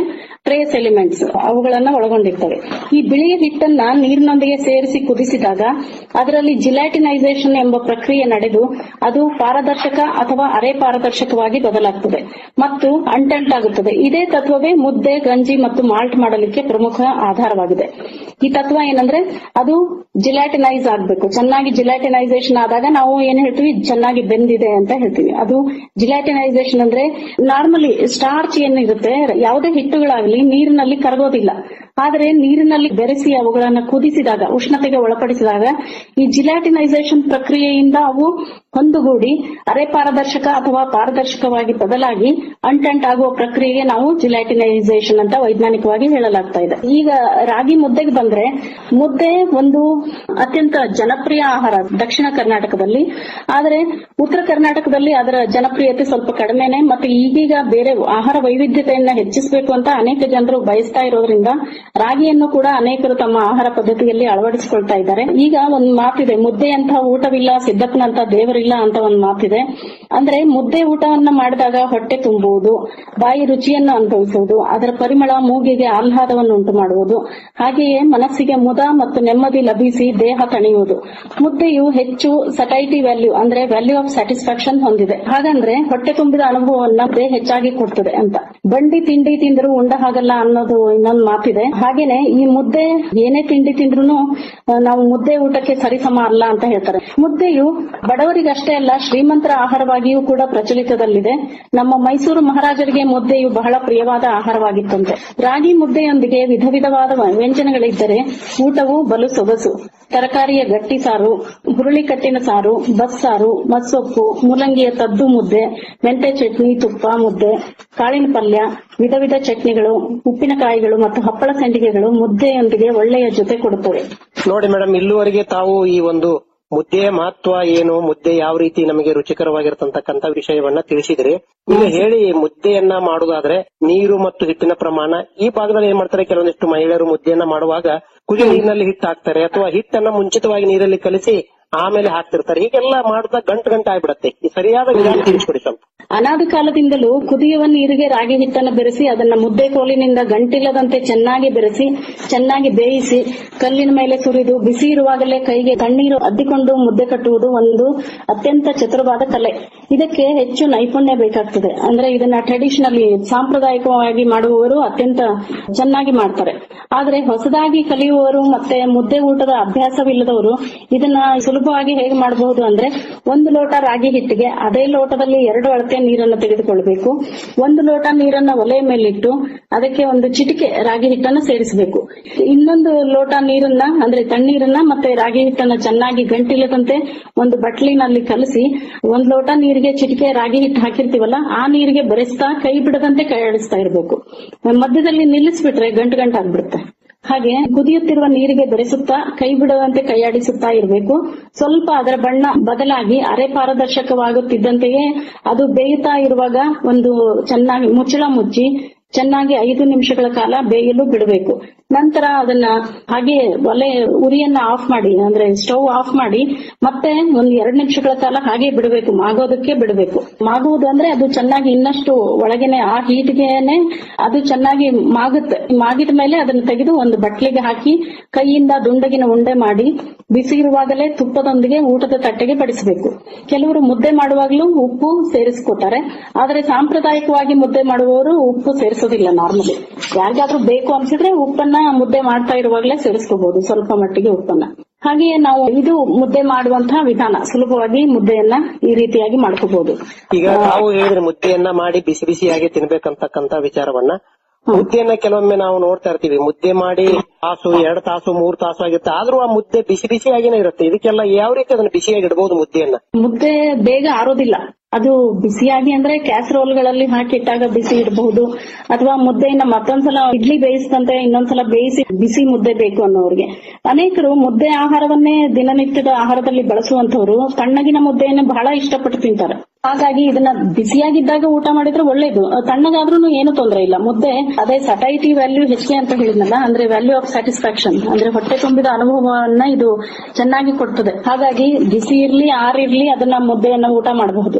ಟ್ರೇಸ್ ಎಲಿಮೆಂಟ್ಸ್ ಅವುಗಳನ್ನ ಒಳಗೊಂಡಿರ್ತವೆ ಈ ಬಿಳಿಯ ಹಿಟ್ಟನ್ನ ನೀರಿನೊಂದಿಗೆ ಸೇರಿಸಿ ಕುದಿಸಿದಾಗ ಅದರಲ್ಲಿ ಜಿಲಾಟಿನೈಸೇಷನ್ ಎಂಬ ಪ್ರಕ್ರಿಯೆ ನಡೆದು ಅದು ಪಾರದರ್ಶಕ ಅಥವಾ ಅರೆ ಪಾರದರ್ಶಕವಾಗಿ ಬದಲಾಗ್ತದೆ ಮತ್ತು ಅಂಟಂಟಾಗುತ್ತದೆ ಇದೇ ತತ್ವವೇ ಮುದ್ದೆ ಗಂಜಿ ಮತ್ತು ಮಾಲ್ಟ್ ಮಾಡಲಿಕ್ಕೆ ಪ್ರಮುಖ ಆಧಾರವಾಗಿದೆ ಈ ತತ್ವ ಏನಂದ್ರೆ ಅದು ಜಿಲಾಟಿನೈಸ್ ಆಗ್ಬೇಕು ಚೆನ್ನಾಗಿ ಜಿಲಾಟಿನೈಸೇಷನ್ ಆದಾಗ ನಾವು ಏನ್ ಹೇಳ್ತೀವಿ ಚೆನ್ನಾಗಿ ಬೆಂದಿದೆ ಅಂತ ಹೇಳ್ತೀವಿ ಅದು ಜಿಲಾಟಿನೈಸೇಷನ್ ಅಂದ್ರೆ ನಾರ್ಮಲಿ ಸ್ಟಾರ್ಚ್ ಏನಿರುತ್ತೆ ಯಾವುದೇ ಹಿಟ್ಟುಗಳಾಗ್ಲಿ ನೀರಿನಲ್ಲಿ ಕರಗೋದಿಲ್ಲ ಆದರೆ ನೀರಿನಲ್ಲಿ ಬೆರೆಸಿ ಅವುಗಳನ್ನ ಕುದಿಸಿದಾಗ ಉಷ್ಣತೆಗೆ ಒಳಪಡಿಸಿದಾಗ ಈ ಜಿಲಾಟಿನೈಸೇಷನ್ ಪ್ರಕ್ರಿಯೆಯಿಂದ ಅವು ಹೊಂದುಗೂಡಿ ಅರೆ ಪಾರದರ್ಶಕ ಅಥವಾ ಪಾರದರ್ಶಕವಾಗಿ ಬದಲಾಗಿ ಅಂಟಂಟ್ ಆಗುವ ಪ್ರಕ್ರಿಯೆಗೆ ನಾವು ಜಿಲಾಟಿನೈಸೇಷನ್ ಅಂತ ವೈಜ್ಞಾನಿಕವಾಗಿ ಹೇಳಲಾಗ್ತಾ ಇದೆ ಈಗ ರಾಗಿ ಮುದ್ದೆಗೆ ಬಂದ್ರೆ ಮುದ್ದೆ ಒಂದು ಅತ್ಯಂತ ಜನಪ್ರಿಯ ಆಹಾರ ದಕ್ಷಿಣ ಕರ್ನಾಟಕದಲ್ಲಿ ಆದರೆ ಉತ್ತರ ಕರ್ನಾಟಕದಲ್ಲಿ ಅದರ ಜನಪ್ರಿಯತೆ ಸ್ವಲ್ಪ ಕಡಿಮೆನೆ ಮತ್ತು ಈಗೀಗ ಬೇರೆ ಆಹಾರ ವೈವಿಧ್ಯತೆಯನ್ನ ಹೆಚ್ಚಿಸಬೇಕು ಅಂತ ಅನೇಕ ಜನರು ಬಯಸ್ತಾ ಇರೋದ್ರಿಂದ ರಾಗಿಯನ್ನು ಕೂಡ ಅನೇಕರು ತಮ್ಮ ಆಹಾರ ಪದ್ಧತಿಯಲ್ಲಿ ಅಳವಡಿಸಿಕೊಳ್ತಾ ಇದ್ದಾರೆ ಈಗ ಒಂದು ಮಾತಿದೆ ಮುದ್ದೆಯಂತ ಊಟವಿಲ್ಲ ಸಿದ್ದಪ್ಪನಂತ ದೇವರಿಲ್ಲ ಅಂತ ಒಂದು ಮಾತಿದೆ ಅಂದ್ರೆ ಮುದ್ದೆ ಊಟವನ್ನ ಮಾಡಿದಾಗ ಹೊಟ್ಟೆ ತುಂಬುವುದು ಬಾಯಿ ರುಚಿಯನ್ನು ಅನುಭವಿಸುವುದು ಅದರ ಪರಿಮಳ ಮೂಗಿಗೆ ಆಹ್ಲಾದವನ್ನು ಉಂಟು ಮಾಡುವುದು ಹಾಗೆಯೇ ಮನಸ್ಸಿಗೆ ಮುದ ಮತ್ತು ನೆಮ್ಮದಿ ಲಭಿಸಿ ದೇಹ ತಣಿಯುವುದು ಮುದ್ದೆಯು ಹೆಚ್ಚು ಸಟೈಟಿ ವ್ಯಾಲ್ಯೂ ಅಂದ್ರೆ ವ್ಯಾಲ್ಯೂ ಆಫ್ ಸ್ಯಾಟಿಸ್ಫ್ಯಾಕ್ಷನ್ ಹೊಂದಿದೆ ಹಾಗಂದ್ರೆ ಹೊಟ್ಟೆ ತುಂಬಿದ ಅನುಭವವನ್ನ ಮುದ್ದೆ ಹೆಚ್ಚಾಗಿ ಕೊಡ್ತದೆ ಅಂತ ಬಂಡಿ ತಿಂಡಿ ತಿಂದರೂ ಉಂಡ ಹಾಗಲ್ಲ ಅನ್ನೋದು ಇನ್ನೊಂದು ಮಾತಿದೆ ಹಾಗೇನೆ ಈ ಮುದ್ದೆ ಏನೇ ತಿಂಡಿ ತಿಂದ್ರು ನಾವು ಮುದ್ದೆ ಊಟಕ್ಕೆ ಸರಿಸಮ ಅಲ್ಲ ಅಂತ ಹೇಳ್ತಾರೆ ಮುದ್ದೆಯು ಬಡವರಿಗಷ್ಟೇ ಅಲ್ಲ ಶ್ರೀಮಂತರ ಆಹಾರವಾಗಿಯೂ ಕೂಡ ಪ್ರಚಲಿತದಲ್ಲಿದೆ ನಮ್ಮ ಮೈಸೂರು ಮಹಾರಾಜರಿಗೆ ಮುದ್ದೆಯು ಬಹಳ ಪ್ರಿಯವಾದ ಆಹಾರವಾಗಿತ್ತಂತೆ ರಾಗಿ ಮುದ್ದೆಯೊಂದಿಗೆ ವಿಧ ವಿಧವಾದ ವ್ಯಂಜನಗಳಿದ್ದರೆ ಊಟವು ಬಲು ಸೊಗಸು ತರಕಾರಿಯ ಗಟ್ಟಿ ಸಾರು ಹುರುಳಿಕಟ್ಟಿನ ಸಾರು ಬಸ್ಸಾರು ಮಸ್ಸೊಪ್ಪು ಮೂಲಂಗಿಯ ತದ್ದು ಮುದ್ದೆ ಮೆಂತೆ ಚಟ್ನಿ ತುಪ್ಪ ಮುದ್ದೆ ಕಾಳಿನ ಪಲ್ಯ ವಿಧ ವಿಧ ಚಟ್ನಿಗಳು ಉಪ್ಪಿನಕಾಯಿಗಳು ಮತ್ತು ಹಪ್ಪಳ ಸಂಡಿಗೆಗಳು ಮುದ್ದೆಯೊಂದಿಗೆ ಒಳ್ಳೆಯ ಜೊತೆ ಕೊಡುತ್ತವೆ ನೋಡಿ ಮೇಡಮ್ ಇಲ್ಲಿವರೆಗೆ ತಾವು ಈ ಒಂದು ಮುದ್ದೆಯ ಮಹತ್ವ ಏನು ಮುದ್ದೆ ಯಾವ ರೀತಿ ನಮಗೆ ರುಚಿಕರವಾಗಿರತಕ್ಕಂತ ವಿಷಯವನ್ನ ತಿಳಿಸಿದ್ರಿ ಈಗ ಹೇಳಿ ಮುದ್ದೆಯನ್ನ ಮಾಡುವುದಾದ್ರೆ ನೀರು ಮತ್ತು ಹಿಟ್ಟಿನ ಪ್ರಮಾಣ ಈ ಭಾಗದಲ್ಲಿ ಏನ್ ಮಾಡ್ತಾರೆ ಕೆಲವೊಂದಿಷ್ಟು ಮಹಿಳೆಯರು ಮುದ್ದೆಯನ್ನ ಮಾಡುವಾಗ ಕುದಿಯ ನೀರಿನಲ್ಲಿ ಹಿಟ್ಟು ಹಾಕ್ತಾರೆ ಅಥವಾ ಹಿಟ್ಟನ್ನ ಮುಂಚಿತವಾಗಿ ನೀರಲ್ಲಿ ಕಲಿಸಿ ಆಮೇಲೆ ಹಾಕ್ತಿರ್ತಾರೆ ಹೀಗೆಲ್ಲ ಮಾಡ್ತಾ ಗಂಟು ಗಂಟು ಆಗ್ಬಿಡತ್ತೆ ಈ ಸರಿಯಾದ ವಿಧಾನ ತಿಳಿಸ್ಕೊಡಿ ಸ್ವಲ್ಪ ಅನಾದಿ ಕಾಲದಿಂದಲೂ ಕುದಿಯುವ ನೀರಿಗೆ ರಾಗಿ ಹಿಟ್ಟನ್ನು ಬೆರೆಸಿ ಅದನ್ನ ಮುದ್ದೆ ಕೋಲಿನಿಂದ ಗಂಟಿಲ್ಲದಂತೆ ಚೆನ್ನಾಗಿ ಬೆರೆಸಿ ಚೆನ್ನಾಗಿ ಬೇಯಿಸಿ ಕಲ್ಲಿನ ಮೇಲೆ ಸುರಿದು ಬಿಸಿ ಇರುವಾಗಲೇ ಕೈಗೆ ತಣ್ಣೀರು ಅದ್ದಿಕೊಂಡು ಮುದ್ದೆ ಕಟ್ಟುವುದು ಒಂದು ಅತ್ಯಂತ ಚತುರವಾದ ಕಲೆ ಇದಕ್ಕೆ ಹೆಚ್ಚು ನೈಪುಣ್ಯ ಬೇಕಾಗ್ತದೆ ಅಂದ್ರೆ ಇದನ್ನ ಟ್ರೆಡಿಷನಲಿ ಸಾಂಪ್ರದಾಯಿಕವಾಗಿ ಮಾಡುವವರು ಅತ್ಯಂತ ಚೆನ್ನಾಗಿ ಮಾಡ್ತಾರೆ ಆದ್ರೆ ಹೊಸದಾಗಿ ಕಲಿಯುವವರು ಮತ್ತೆ ಮುದ್ದೆ ಊಟದ ಅಭ್ಯಾಸವಿಲ್ಲದವರು ಇದನ್ನ ಸುಲಭವಾಗಿ ಹೇಗೆ ಮಾಡಬಹುದು ಅಂದ್ರೆ ಒಂದು ಲೋಟ ರಾಗಿ ಹಿಟ್ಟಿಗೆ ಅದೇ ಲೋಟದಲ್ಲಿ ಎರಡು ಅಳತೆ ನೀರನ್ನು ತೆಗೆದುಕೊಳ್ಬೇಕು ಒಂದು ಲೋಟ ನೀರನ್ನ ಒಲೆ ಮೇಲಿಟ್ಟು ಅದಕ್ಕೆ ಒಂದು ಚಿಟಿಕೆ ರಾಗಿ ಹಿಟ್ಟನ್ನು ಸೇರಿಸಬೇಕು ಇನ್ನೊಂದು ಲೋಟ ನೀರನ್ನ ಅಂದ್ರೆ ತಣ್ಣೀರನ್ನ ಮತ್ತೆ ರಾಗಿ ಹಿಟ್ಟನ್ನ ಚೆನ್ನಾಗಿ ಗಂಟಿಲ್ಲದಂತೆ ಒಂದು ಬಟ್ಲಿನಲ್ಲಿ ಕಲಸಿ ಒಂದ್ ಲೋಟ ನೀರಿಗೆ ಚಿಟಿಕೆ ರಾಗಿ ಹಿಟ್ಟು ಹಾಕಿರ್ತೀವಲ್ಲ ಆ ನೀರಿಗೆ ಬೆರೆಸ್ತಾ ಕೈ ಬಿಡದಂತೆ ಕೈ ಆಡಿಸ್ತಾ ಇರಬೇಕು ಮಧ್ಯದಲ್ಲಿ ನಿಲ್ಲಿಸ್ಬಿಟ್ರೆ ಗಂಟು ಗಂಟಾಗ್ಬಿಡುತ್ತೆ ಹಾಗೆ ಕುದಿಯುತ್ತಿರುವ ನೀರಿಗೆ ಬೆರೆಸುತ್ತಾ ಕೈ ಬಿಡದಂತೆ ಕೈಯಾಡಿಸುತ್ತಾ ಇರಬೇಕು ಸ್ವಲ್ಪ ಅದರ ಬಣ್ಣ ಬದಲಾಗಿ ಅರೆ ಪಾರದರ್ಶಕವಾಗುತ್ತಿದ್ದಂತೆಯೇ ಅದು ಬೇಯುತ್ತಾ ಇರುವಾಗ ಒಂದು ಚೆನ್ನಾಗಿ ಮುಚ್ಚಳ ಮುಚ್ಚಿ ಚೆನ್ನಾಗಿ ಐದು ನಿಮಿಷಗಳ ಕಾಲ ಬೇಯಲು ಬಿಡಬೇಕು ನಂತರ ಅದನ್ನ ಹಾಗೆ ಒಲೆ ಉರಿಯನ್ನ ಆಫ್ ಮಾಡಿ ಅಂದ್ರೆ ಸ್ಟವ್ ಆಫ್ ಮಾಡಿ ಮತ್ತೆ ಒಂದ್ ಎರಡ್ ನಿಮಿಷಗಳ ಕಾಲ ಹಾಗೆ ಬಿಡಬೇಕು ಮಾಗೋದಕ್ಕೆ ಬಿಡಬೇಕು ಮಾಗುವುದು ಅಂದ್ರೆ ಅದು ಚೆನ್ನಾಗಿ ಇನ್ನಷ್ಟು ಒಳಗೇನೆ ಆ ಹೀಟ್ಗೆನೆ ಅದು ಚೆನ್ನಾಗಿ ಮಾಗುತ್ತೆ ಮಾಗಿದ ಮೇಲೆ ಅದನ್ನ ತೆಗೆದು ಒಂದು ಬಟ್ಲಿಗೆ ಹಾಕಿ ಕೈಯಿಂದ ದುಂಡಗಿನ ಉಂಡೆ ಮಾಡಿ ಬಿಸಿ ಇರುವಾಗಲೇ ತುಪ್ಪದೊಂದಿಗೆ ಊಟದ ತಟ್ಟೆಗೆ ಬಡಿಸಬೇಕು ಕೆಲವರು ಮುದ್ದೆ ಮಾಡುವಾಗಲೂ ಉಪ್ಪು ಸೇರಿಸ್ಕೋತಾರೆ ಆದ್ರೆ ಸಾಂಪ್ರದಾಯಿಕವಾಗಿ ಮುದ್ದೆ ಮಾಡುವವರು ಉಪ್ಪು ಸೇರಿಸೋದಿಲ್ಲ ನಾರ್ಮಲಿ ಯಾರಿಗಾದ್ರೂ ಬೇಕು ಅನ್ಸಿದ್ರೆ ಉಪ್ಪನ್ನ ಮುದ್ದೆ ಮಾಡ್ತಾ ಇರುವಾಗಲೇ ಸೇರಿಸ್ಕೋಬಹುದು ಸ್ವಲ್ಪ ಮಟ್ಟಿಗೆ ಉಪ್ಪನ್ನ ಹಾಗೆಯೇ ನಾವು ಇದು ಮುದ್ದೆ ಮಾಡುವಂತಹ ವಿಧಾನ ಸುಲಭವಾಗಿ ಮುದ್ದೆಯನ್ನ ಈ ರೀತಿಯಾಗಿ ಮಾಡ್ಕೋಬಹುದು ಈಗ ತಾವು ಹೇಳಿದ್ರೆ ಮುದ್ದೆಯನ್ನ ಮಾಡಿ ಬಿಸಿ ಬಿಸಿಯಾಗಿ ತಿನ್ಬೇಕಂತಕ್ಕಂತ ವಿಚಾರವನ್ನ ಮುದ್ದೆಯನ್ನ ಕೆಲವೊಮ್ಮೆ ನಾವು ನೋಡ್ತಾ ಇರ್ತೀವಿ ಮುದ್ದೆ ಮಾಡಿ ತಾಸು ಎರಡು ತಾಸು ಮೂರು ತಾಸು ಆಗಿರುತ್ತೆ ಆದ್ರೂ ಆ ಮುದ್ದೆ ಬಿಸಿ ಬಿಸಿಯಾಗಿನೇ ಇರುತ್ತೆ ಇದಕ್ಕೆಲ್ಲ ಯಾವ ರೀತಿ ಅದನ್ನ ಬಿಸಿಯಾಗಿ ಇಡಬಹುದು ಮುದ್ದೆಯನ್ನ ಮುದ್ದೆ ಬೇಗ ಆರೋದಿಲ್ಲ ಅದು ಬಿಸಿಯಾಗಿ ಅಂದ್ರೆ ಕ್ಯಾಸರೋಲ್ಗಳಲ್ಲಿ ಹಾಕಿಟ್ಟಾಗ ಬಿಸಿ ಇಡಬಹುದು ಅಥವಾ ಮುದ್ದೆಯನ್ನ ಮತ್ತೊಂದ್ಸಲ ಇಡ್ಲಿ ಬೇಯಿಸಿದಂತೆ ಇನ್ನೊಂದ್ಸಲ ಬೇಯಿಸಿ ಬಿಸಿ ಮುದ್ದೆ ಬೇಕು ಅನ್ನೋರಿಗೆ ಅನೇಕರು ಮುದ್ದೆ ಆಹಾರವನ್ನೇ ದಿನನಿತ್ಯದ ಆಹಾರದಲ್ಲಿ ಬಳಸುವಂತವರು ತಣ್ಣಗಿನ ಮುದ್ದೆಯನ್ನ ಬಹಳ ಇಷ್ಟಪಟ್ಟು ತಿಂತಾರೆ ಹಾಗಾಗಿ ಇದನ್ನ ಬಿಸಿಯಾಗಿದ್ದಾಗ ಊಟ ಮಾಡಿದ್ರೆ ಒಳ್ಳೇದು ತಣ್ಣಗಾದ್ರೂ ಏನು ತೊಂದರೆ ಇಲ್ಲ ಮುದ್ದೆ ಅದೇ ಸಟೈಟಿ ವ್ಯಾಲ್ಯೂ ಹೆಚ್ಚಿಗೆ ಅಂತ ಹೇಳಿದ್ನಲ್ಲ ಅಂದ್ರೆ ವ್ಯಾಲ್ಯೂ ಆಫ್ ಸ್ಯಾಟಿಸ್ಫ್ಯಾಕ್ಷನ್ ಅಂದ್ರೆ ಹೊಟ್ಟೆ ತುಂಬಿದ ಅನುಭವವನ್ನ ಇದು ಚೆನ್ನಾಗಿ ಕೊಡ್ತದೆ ಹಾಗಾಗಿ ಬಿಸಿ ಇರ್ಲಿ ಆರಿರ್ಲಿ ಅದನ್ನ ಮುದ್ದೆಯನ್ನ ಊಟ ಮಾಡಬಹುದು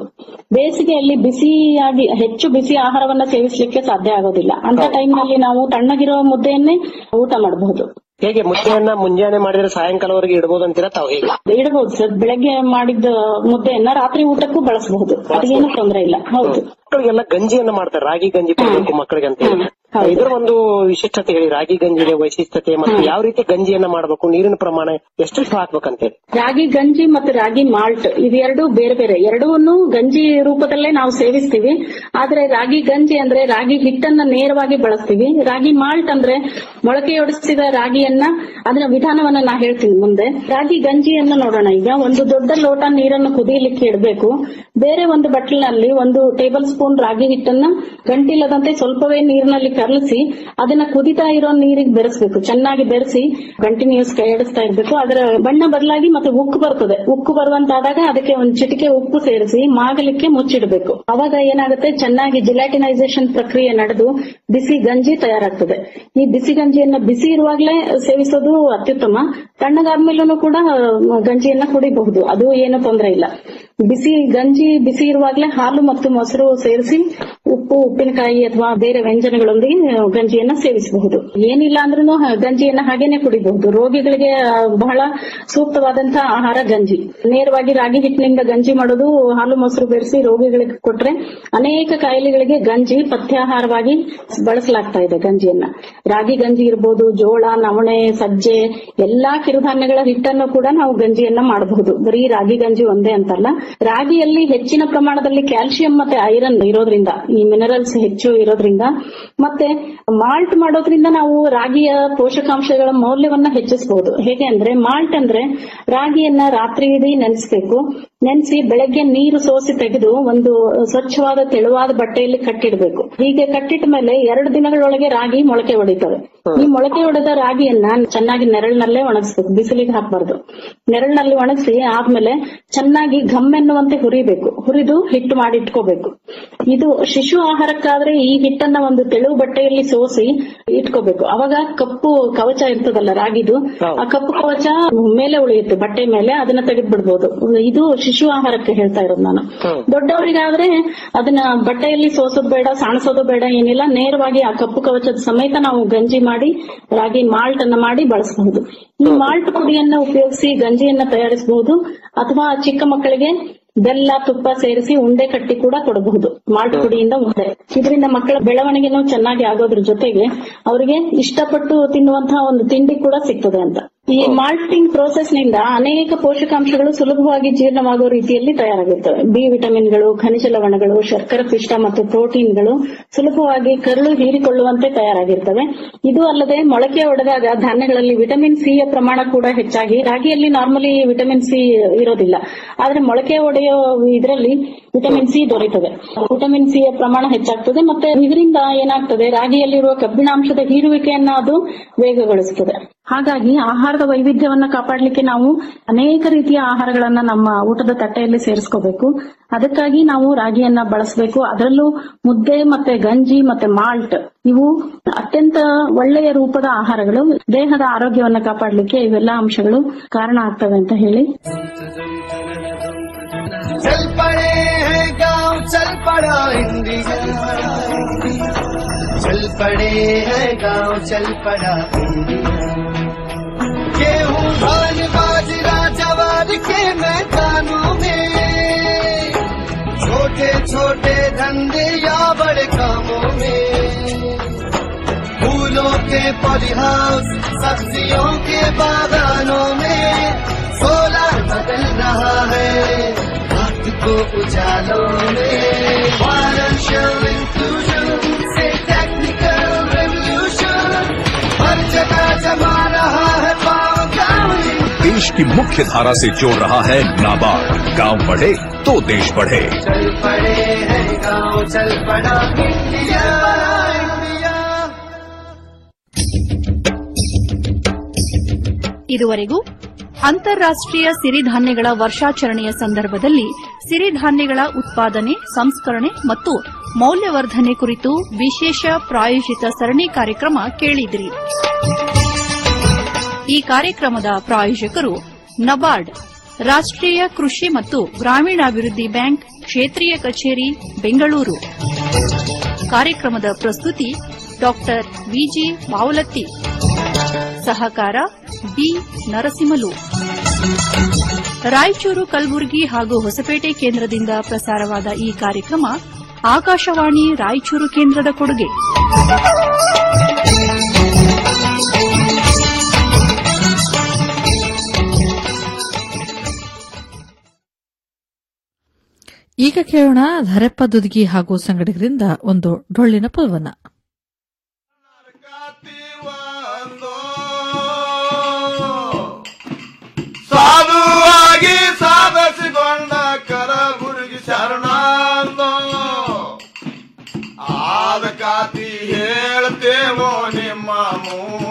ಬೇಸಿಗೆಯಲ್ಲಿ ಬಿಸಿಯಾಗಿ ಹೆಚ್ಚು ಬಿಸಿ ಆಹಾರವನ್ನ ಸೇವಿಸಲಿಕ್ಕೆ ಸಾಧ್ಯ ಆಗೋದಿಲ್ಲ ಅಂತ ಟೈಮ್ ನಲ್ಲಿ ನಾವು ತಣ್ಣಗಿರೋ ಮುದ್ದೆಯನ್ನೇ ಊಟ ಮಾಡಬಹುದು ಹೇಗೆ ಮುದ್ದೆಯನ್ನ ಮುಂಜಾನೆ ಮಾಡಿದ್ರೆ ಸಾಯಂಕಾಲವರೆಗೆ ಇಡಬಹುದು ಅಂತೀರಾ ತಾವು ಹೇಗೆ ಇಡಬಹುದು ಸರ್ ಬೆಳಗ್ಗೆ ಮಾಡಿದ ಮುದ್ದೆಯನ್ನ ರಾತ್ರಿ ಊಟಕ್ಕೂ ಬಳಸಬಹುದು ಅದೇನು ತೊಂದರೆ ಇಲ್ಲ ಹೌದು ಮಕ್ಕಳಿಗೆಲ್ಲ ಗಂಜಿಯನ್ನ ಮಾಡ್ತಾರೆ ರಾಗಿ ಗಂಜಿ ಕೊಡಬೇಕು ಮಕ್ಕಳಿಗೆ ಅಂತ ಹೇಳಿ ಇದರ ಒಂದು ವಿಶಿಷ್ಟತೆ ಹೇಳಿ ರಾಗಿ ಗಂಜಿಯ ವೈಶಿಷ್ಟ್ಯತೆ ಮತ್ತು ಯಾವ ರೀತಿ ಗಂಜಿಯನ್ನ ಮಾಡಬೇಕು ನೀರಿನ ಪ್ರಮಾಣ ಎಷ್ಟೆಷ್ಟು ಹಾಕ್ಬೇಕಂತ ಹೇಳಿ ರಾಗಿ ಗಂಜಿ ಮತ್ತು ರಾಗಿ ಮಾಲ್ಟ್ ಇವೆರಡು ಬೇರೆ ಬೇರೆ ಎರಡೂನು ಗಂಜಿ ರೂಪದಲ್ಲೇ ನಾವು ಸೇವಿಸ್ತೀವಿ ಆದ್ರೆ ರಾಗಿ ಗಂಜಿ ಅಂದ್ರೆ ರಾಗಿ ಹಿಟ್ಟನ್ನ ನೇರವಾಗಿ ಬಳಸ್ತೀವಿ ರಾಗಿ ಮಾಲ್ಟ್ ಅಂದ್ರೆ ಮೊಳಕೆಯೊಡಿಸಿದ ರಾಗಿಯನ್ನ ಅದರ ವಿಧಾನವನ್ನ ನಾ ಹೇಳ್ತೀನಿ ಮುಂದೆ ರಾಗಿ ಗಂಜಿಯನ್ನ ನೋಡೋಣ ಈಗ ಒಂದು ದೊಡ್ಡ ಲೋಟ ನೀರನ್ನು ಕುದಿಯಲಿಕ್ಕೆ ಇಡಬೇಕು ಬೇರೆ ಒಂದು ಬಟ್ಲಿನಲ್ಲಿ ಒಂದು ಟೇಬಲ್ ಸ್ಪೂನ್ ರಾಗಿ ಹಿಟ್ಟನ್ನ ಗಂಟಿಲ್ಲದಂತೆ ಸ್ವಲ್ಪವೇ ನೀರಿನಲ್ಲಿ ಕರಳಿಸಿ ಅದನ್ನ ಕುದಿತಾ ಇರೋ ನೀರಿಗೆ ಬೆರೆಸ್ಬೇಕು ಚೆನ್ನಾಗಿ ಬೆರೆಸಿ ಕಂಟಿನ್ಯೂಸ್ ಕೈ ಆಡಿಸ್ತಾ ಇರ್ಬೇಕು ಅದರ ಬಣ್ಣ ಬದಲಾಗಿ ಮತ್ತೆ ಉಕ್ಕು ಬರ್ತದೆ ಉಕ್ಕು ಬರುವಂತಾದಾಗ ಅದಕ್ಕೆ ಒಂದು ಚಿಟಿಕೆ ಉಪ್ಪು ಸೇರಿಸಿ ಮಾಗಲಿಕ್ಕೆ ಮುಚ್ಚಿಡಬೇಕು ಅವಾಗ ಏನಾಗುತ್ತೆ ಚೆನ್ನಾಗಿ ಜಿಲಾಟಿನೈಸೇಷನ್ ಪ್ರಕ್ರಿಯೆ ನಡೆದು ಬಿಸಿ ಗಂಜಿ ತಯಾರಾಗ್ತದೆ ಈ ಬಿಸಿ ಗಂಜಿಯನ್ನ ಬಿಸಿ ಇರುವಾಗಲೇ ಸೇವಿಸೋದು ಅತ್ಯುತ್ತಮ ತಣ್ಣಗಾದ್ಮೇಲೂ ಕೂಡ ಗಂಜಿಯನ್ನ ಕುಡಿಬಹುದು ಅದು ಏನು ತೊಂದರೆ ಇಲ್ಲ ಬಿಸಿ ಗಂಜಿ ಬಿಸಿ ಇರುವಾಗಲೇ ಹಾಲು ಮತ್ತು ಮೊಸರು ಸೇರಿಸಿ ಉಪ್ಪು ಉಪ್ಪಿನಕಾಯಿ ಅಥವಾ ಬೇರೆ ವ್ಯಂಜನಗಳೊಂದಿಗೆ ಗಂಜಿಯನ್ನ ಸೇವಿಸಬಹುದು ಏನಿಲ್ಲ ಅಂದ್ರೂ ಗಂಜಿಯನ್ನ ಹಾಗೇನೆ ಕುಡಿಬಹುದು ರೋಗಿಗಳಿಗೆ ಆ, ಬಹಳ ಸೂಕ್ತವಾದಂತಹ ಆಹಾರ ಗಂಜಿ ನೇರವಾಗಿ ರಾಗಿ ಹಿಟ್ಟಿನಿಂದ ಗಂಜಿ ಮಾಡೋದು ಹಾಲು ಮೊಸರು ಬೆರೆಸಿ ರೋಗಿಗಳಿಗೆ ಕೊಟ್ರೆ ಅನೇಕ ಕಾಯಿಲೆಗಳಿಗೆ ಗಂಜಿ ಪಥ್ಯಾಹಾರವಾಗಿ ಬಳಸಲಾಗ್ತಾ ಇದೆ ಗಂಜಿಯನ್ನ ರಾಗಿ ಗಂಜಿ ಇರ್ಬೋದು ಜೋಳ ನವಣೆ ಸಜ್ಜೆ ಎಲ್ಲಾ ಕಿರುಧಾನ್ಯಗಳ ಹಿಟ್ಟನ್ನು ಕೂಡ ನಾವು ಗಂಜಿಯನ್ನ ಮಾಡಬಹುದು ಬರೀ ರಾಗಿ ಗಂಜಿ ಒಂದೇ ಅಂತಲ್ಲ ರಾಗಿಯಲ್ಲಿ ಹೆಚ್ಚಿನ ಪ್ರಮಾಣದಲ್ಲಿ ಕ್ಯಾಲ್ಸಿಯಂ ಮತ್ತೆ ಐರನ್ ಇರೋದ್ರಿಂದ ಈ ಮಿನರಲ್ಸ್ ಹೆಚ್ಚು ಇರೋದ್ರಿಂದ ಮತ್ತೆ ಮಾಲ್ಟ್ ಮಾಡೋದ್ರಿಂದ ನಾವು ರಾಗಿಯ ಪೋಷಕಾಂಶಗಳ ಮೌಲ್ಯವನ್ನ ಹೆಚ್ಚಿಸಬಹುದು ಹೇಗೆ ಅಂದ್ರೆ ಮಾಲ್ಟ್ ಅಂದ್ರೆ ರಾಗಿಯನ್ನ ರಾತ್ರಿ ಇಡೀ ನೆನೆಸಬೇಕು ನೆನೆಸಿ ಬೆಳಗ್ಗೆ ನೀರು ಸೋಸಿ ತೆಗೆದು ಒಂದು ಸ್ವಚ್ಛವಾದ ತೆಳುವಾದ ಬಟ್ಟೆಯಲ್ಲಿ ಕಟ್ಟಿಡಬೇಕು ಹೀಗೆ ಕಟ್ಟಿಟ್ಟ ಮೇಲೆ ಎರಡು ದಿನಗಳೊಳಗೆ ರಾಗಿ ಮೊಳಕೆ ಹೊಡಿತವೆ ಈ ಮೊಳಕೆ ಹೊಡೆದ ರಾಗಿಯನ್ನ ಚೆನ್ನಾಗಿ ನೆರಳಿನಲ್ಲೇ ಒಣಗಿಸ್ಬೇಕು ಬಿಸಿಲಿಗೆ ಹಾಕಬಾರ್ದು ನೆರಳಿನಲ್ಲಿ ಒಣಗಿಸಿ ಆದ್ಮೇಲೆ ಚೆನ್ನಾಗಿ ಘಮ್ ಎನ್ನುವಂತೆ ಹುರಿಬೇಕು ಹುರಿದು ಹಿಟ್ಟು ಮಾಡಿ ಇಟ್ಕೋಬೇಕು ಇದು ಶಿಶು ಆಹಾರಕ್ಕಾದ್ರೆ ಈ ಹಿಟ್ಟನ್ನ ಒಂದು ತೆಳು ಬಟ್ಟೆಯಲ್ಲಿ ಸೋಸಿ ಇಟ್ಕೋಬೇಕು ಅವಾಗ ಕಪ್ಪು ಕವಚ ಇರ್ತದಲ್ಲ ರಾಗಿದು ಆ ಕಪ್ಪು ಕವಚ ಮೇಲೆ ಉಳಿಯುತ್ತೆ ಬಟ್ಟೆ ಮೇಲೆ ಅದನ್ನ ತೆಗೆದು ಬಿಡ್ಬೋದು ಇದು ಶಿಶು ಆಹಾರಕ್ಕೆ ಹೇಳ್ತಾ ಇರೋದು ನಾನು ದೊಡ್ಡವರಿಗಾದ್ರೆ ಅದನ್ನ ಬಟ್ಟೆಯಲ್ಲಿ ಸೋಸೋದು ಬೇಡ ಸಾಣಿಸೋದು ಬೇಡ ಏನಿಲ್ಲ ನೇರವಾಗಿ ಆ ಕಪ್ಪು ಕವಚದ ಸಮೇತ ನಾವು ಗಂಜಿ ಮಾಡಿ ರಾಗಿ ಮಾಲ್ಟ್ ಅನ್ನ ಮಾಡಿ ಬಳಸಬಹುದು ಈ ಮಾಲ್ಟ್ ಪುಡಿಯನ್ನ ಉಪಯೋಗಿಸಿ ಗಂಜಿಯನ್ನ ತಯಾರಿಸಬಹುದು ಅಥವಾ ಚಿಕ್ಕ ಮಕ್ಕಳಿಗೆ ಬೆಲ್ಲ ತುಪ್ಪ ಸೇರಿಸಿ ಉಂಡೆ ಕಟ್ಟಿ ಕೂಡ ಕೊಡಬಹುದು ಮಾಲ್ಟ್ ಪುಡಿಯಿಂದ ಉಂಡೆ ಇದರಿಂದ ಮಕ್ಕಳ ಬೆಳವಣಿಗೆನೂ ಚೆನ್ನಾಗಿ ಆಗೋದ್ರ ಜೊತೆಗೆ ಅವರಿಗೆ ಇಷ್ಟಪಟ್ಟು ತಿನ್ನುವಂತಹ ಒಂದು ತಿಂಡಿ ಕೂಡ ಸಿಗ್ತದೆ ಅಂತ ಈ ಮಾಲ್ಟಿಂಗ್ ಪ್ರೋಸೆಸ್ ನಿಂದ ಅನೇಕ ಪೋಷಕಾಂಶಗಳು ಸುಲಭವಾಗಿ ಜೀರ್ಣವಾಗುವ ರೀತಿಯಲ್ಲಿ ತಯಾರಾಗಿರ್ತವೆ ಬಿ ವಿಟಮಿನ್ಗಳು ಖನಿಜ ಲವಣಗಳು ಶರ್ಕರ ಪಿಷ್ಟ ಮತ್ತು ಪ್ರೋಟೀನ್ಗಳು ಸುಲಭವಾಗಿ ಕರುಳು ಹೀರಿಕೊಳ್ಳುವಂತೆ ತಯಾರಾಗಿರ್ತವೆ ಇದು ಅಲ್ಲದೆ ಮೊಳಕೆ ಒಡೆದಾಗ ಧಾನ್ಯಗಳಲ್ಲಿ ವಿಟಮಿನ್ ಸಿ ಯ ಪ್ರಮಾಣ ಕೂಡ ಹೆಚ್ಚಾಗಿ ರಾಗಿಯಲ್ಲಿ ನಾರ್ಮಲಿ ವಿಟಮಿನ್ ಸಿ ಇರೋದಿಲ್ಲ ಆದ್ರೆ ಮೊಳಕೆ ಒಡೆಯೋ ಇದರಲ್ಲಿ ವಿಟಮಿನ್ ಸಿ ದೊರೆಯುತ್ತದೆ ವಿಟಮಿನ್ ಸಿ ಯ ಪ್ರಮಾಣ ಹೆಚ್ಚಾಗ್ತದೆ ಮತ್ತೆ ಇದರಿಂದ ಏನಾಗ್ತದೆ ರಾಗಿಯಲ್ಲಿರುವ ಕಬ್ಬಿಣಾಂಶದ ಹೀರುವಿಕೆಯನ್ನ ಅದು ವೇಗಗೊಳಿಸುತ್ತದೆ ಹಾಗಾಗಿ ಆಹಾರದ ವೈವಿಧ್ಯವನ್ನ ಕಾಪಾಡಲಿಕ್ಕೆ ನಾವು ಅನೇಕ ರೀತಿಯ ಆಹಾರಗಳನ್ನ ನಮ್ಮ ಊಟದ ತಟ್ಟೆಯಲ್ಲಿ ಸೇರಿಸ್ಕೋಬೇಕು ಅದಕ್ಕಾಗಿ ನಾವು ರಾಗಿಯನ್ನ ಬಳಸಬೇಕು ಅದರಲ್ಲೂ ಮುದ್ದೆ ಮತ್ತೆ ಗಂಜಿ ಮತ್ತೆ ಮಾಲ್ಟ್ ಇವು ಅತ್ಯಂತ ಒಳ್ಳೆಯ ರೂಪದ ಆಹಾರಗಳು ದೇಹದ ಆರೋಗ್ಯವನ್ನ ಕಾಪಾಡಲಿಕ್ಕೆ ಇವೆಲ್ಲ ಅಂಶಗಳು ಕಾರಣ ಆಗ್ತವೆ ಅಂತ ಹೇಳಿ चल पड़े हैं गांव चल पड़ा इंडिया चल पड़े हैं गांव चल पड़ा इंडिया गेहूं धान बाजरा जवार के मैदानों में छोटे छोटे धंधे या बड़े कामों में फूलों के पॉलीहाउस सब्जियों के बागानों में सोलर बदल रहा है रात को उजालों में फाइनेंशियल इंक्लूजन से टेक्निकल रेवोल्यूशन हर जगह जमा रहा है पाँव गाँव देश की मुख्य धारा से जोड़ रहा है नाबार्ड गांव बढ़े तो देश बढ़े चल पड़े हैं गाँव चल पड़ा इंडिया इंडिया ಇದುವರೆಗೂ ಅಂತಾರಾಷ್ಟ್ರೀಯ ಸಿರಿಧಾನ್ಯಗಳ ವರ್ಷಾಚರಣೆಯ ಸಂದರ್ಭದಲ್ಲಿ ಸಿರಿಧಾನ್ಯಗಳ ಉತ್ಪಾದನೆ ಸಂಸ್ಕರಣೆ ಮತ್ತು ಮೌಲ್ಯವರ್ಧನೆ ಕುರಿತು ವಿಶೇಷ ಪ್ರಾಯೋಜಿತ ಸರಣಿ ಕಾರ್ಯಕ್ರಮ ಕೇಳಿದಿರಿ ಈ ಕಾರ್ಯಕ್ರಮದ ಪ್ರಾಯೋಜಕರು ನಬಾರ್ಡ್ ರಾಷ್ಟ್ರೀಯ ಕೃಷಿ ಮತ್ತು ಗ್ರಾಮೀಣಾಭಿವೃದ್ಧಿ ಬ್ಯಾಂಕ್ ಕ್ಷೇತ್ರೀಯ ಕಚೇರಿ ಬೆಂಗಳೂರು ಕಾರ್ಯಕ್ರಮದ ಪ್ರಸ್ತುತಿ ಡಾಕ್ಟರ್ ವಿಜಿ ಮಾವಲತ್ತಿ ಸಹಕಾರ ಬಿ ನರಸಿಂಹಲು ರಾಯಚೂರು ಕಲಬುರಗಿ ಹಾಗೂ ಹೊಸಪೇಟೆ ಕೇಂದ್ರದಿಂದ ಪ್ರಸಾರವಾದ ಈ ಕಾರ್ಯಕ್ರಮ ಆಕಾಶವಾಣಿ ರಾಯಚೂರು ಕೇಂದ್ರದ ಕೊಡುಗೆ ಈಗ ಕೇಳೋಣ ಧರೆಪ್ಪ ದುದ್ಗಿ ಹಾಗೂ ಸಂಗಡಿಗರಿಂದ ಒಂದು ಡೊಳ್ಳಿನ ಪವನ ಸಾಧುವಾಗಿ ಸಾಧಿಸಿಕೊಂಡ ಕರಗುರುಗಿ ಶರಣಾಂದ ಆದ ಕಾತಿ ಹೇಳ್ತೇವೋ ನಿಮ್ಮ ಮೂ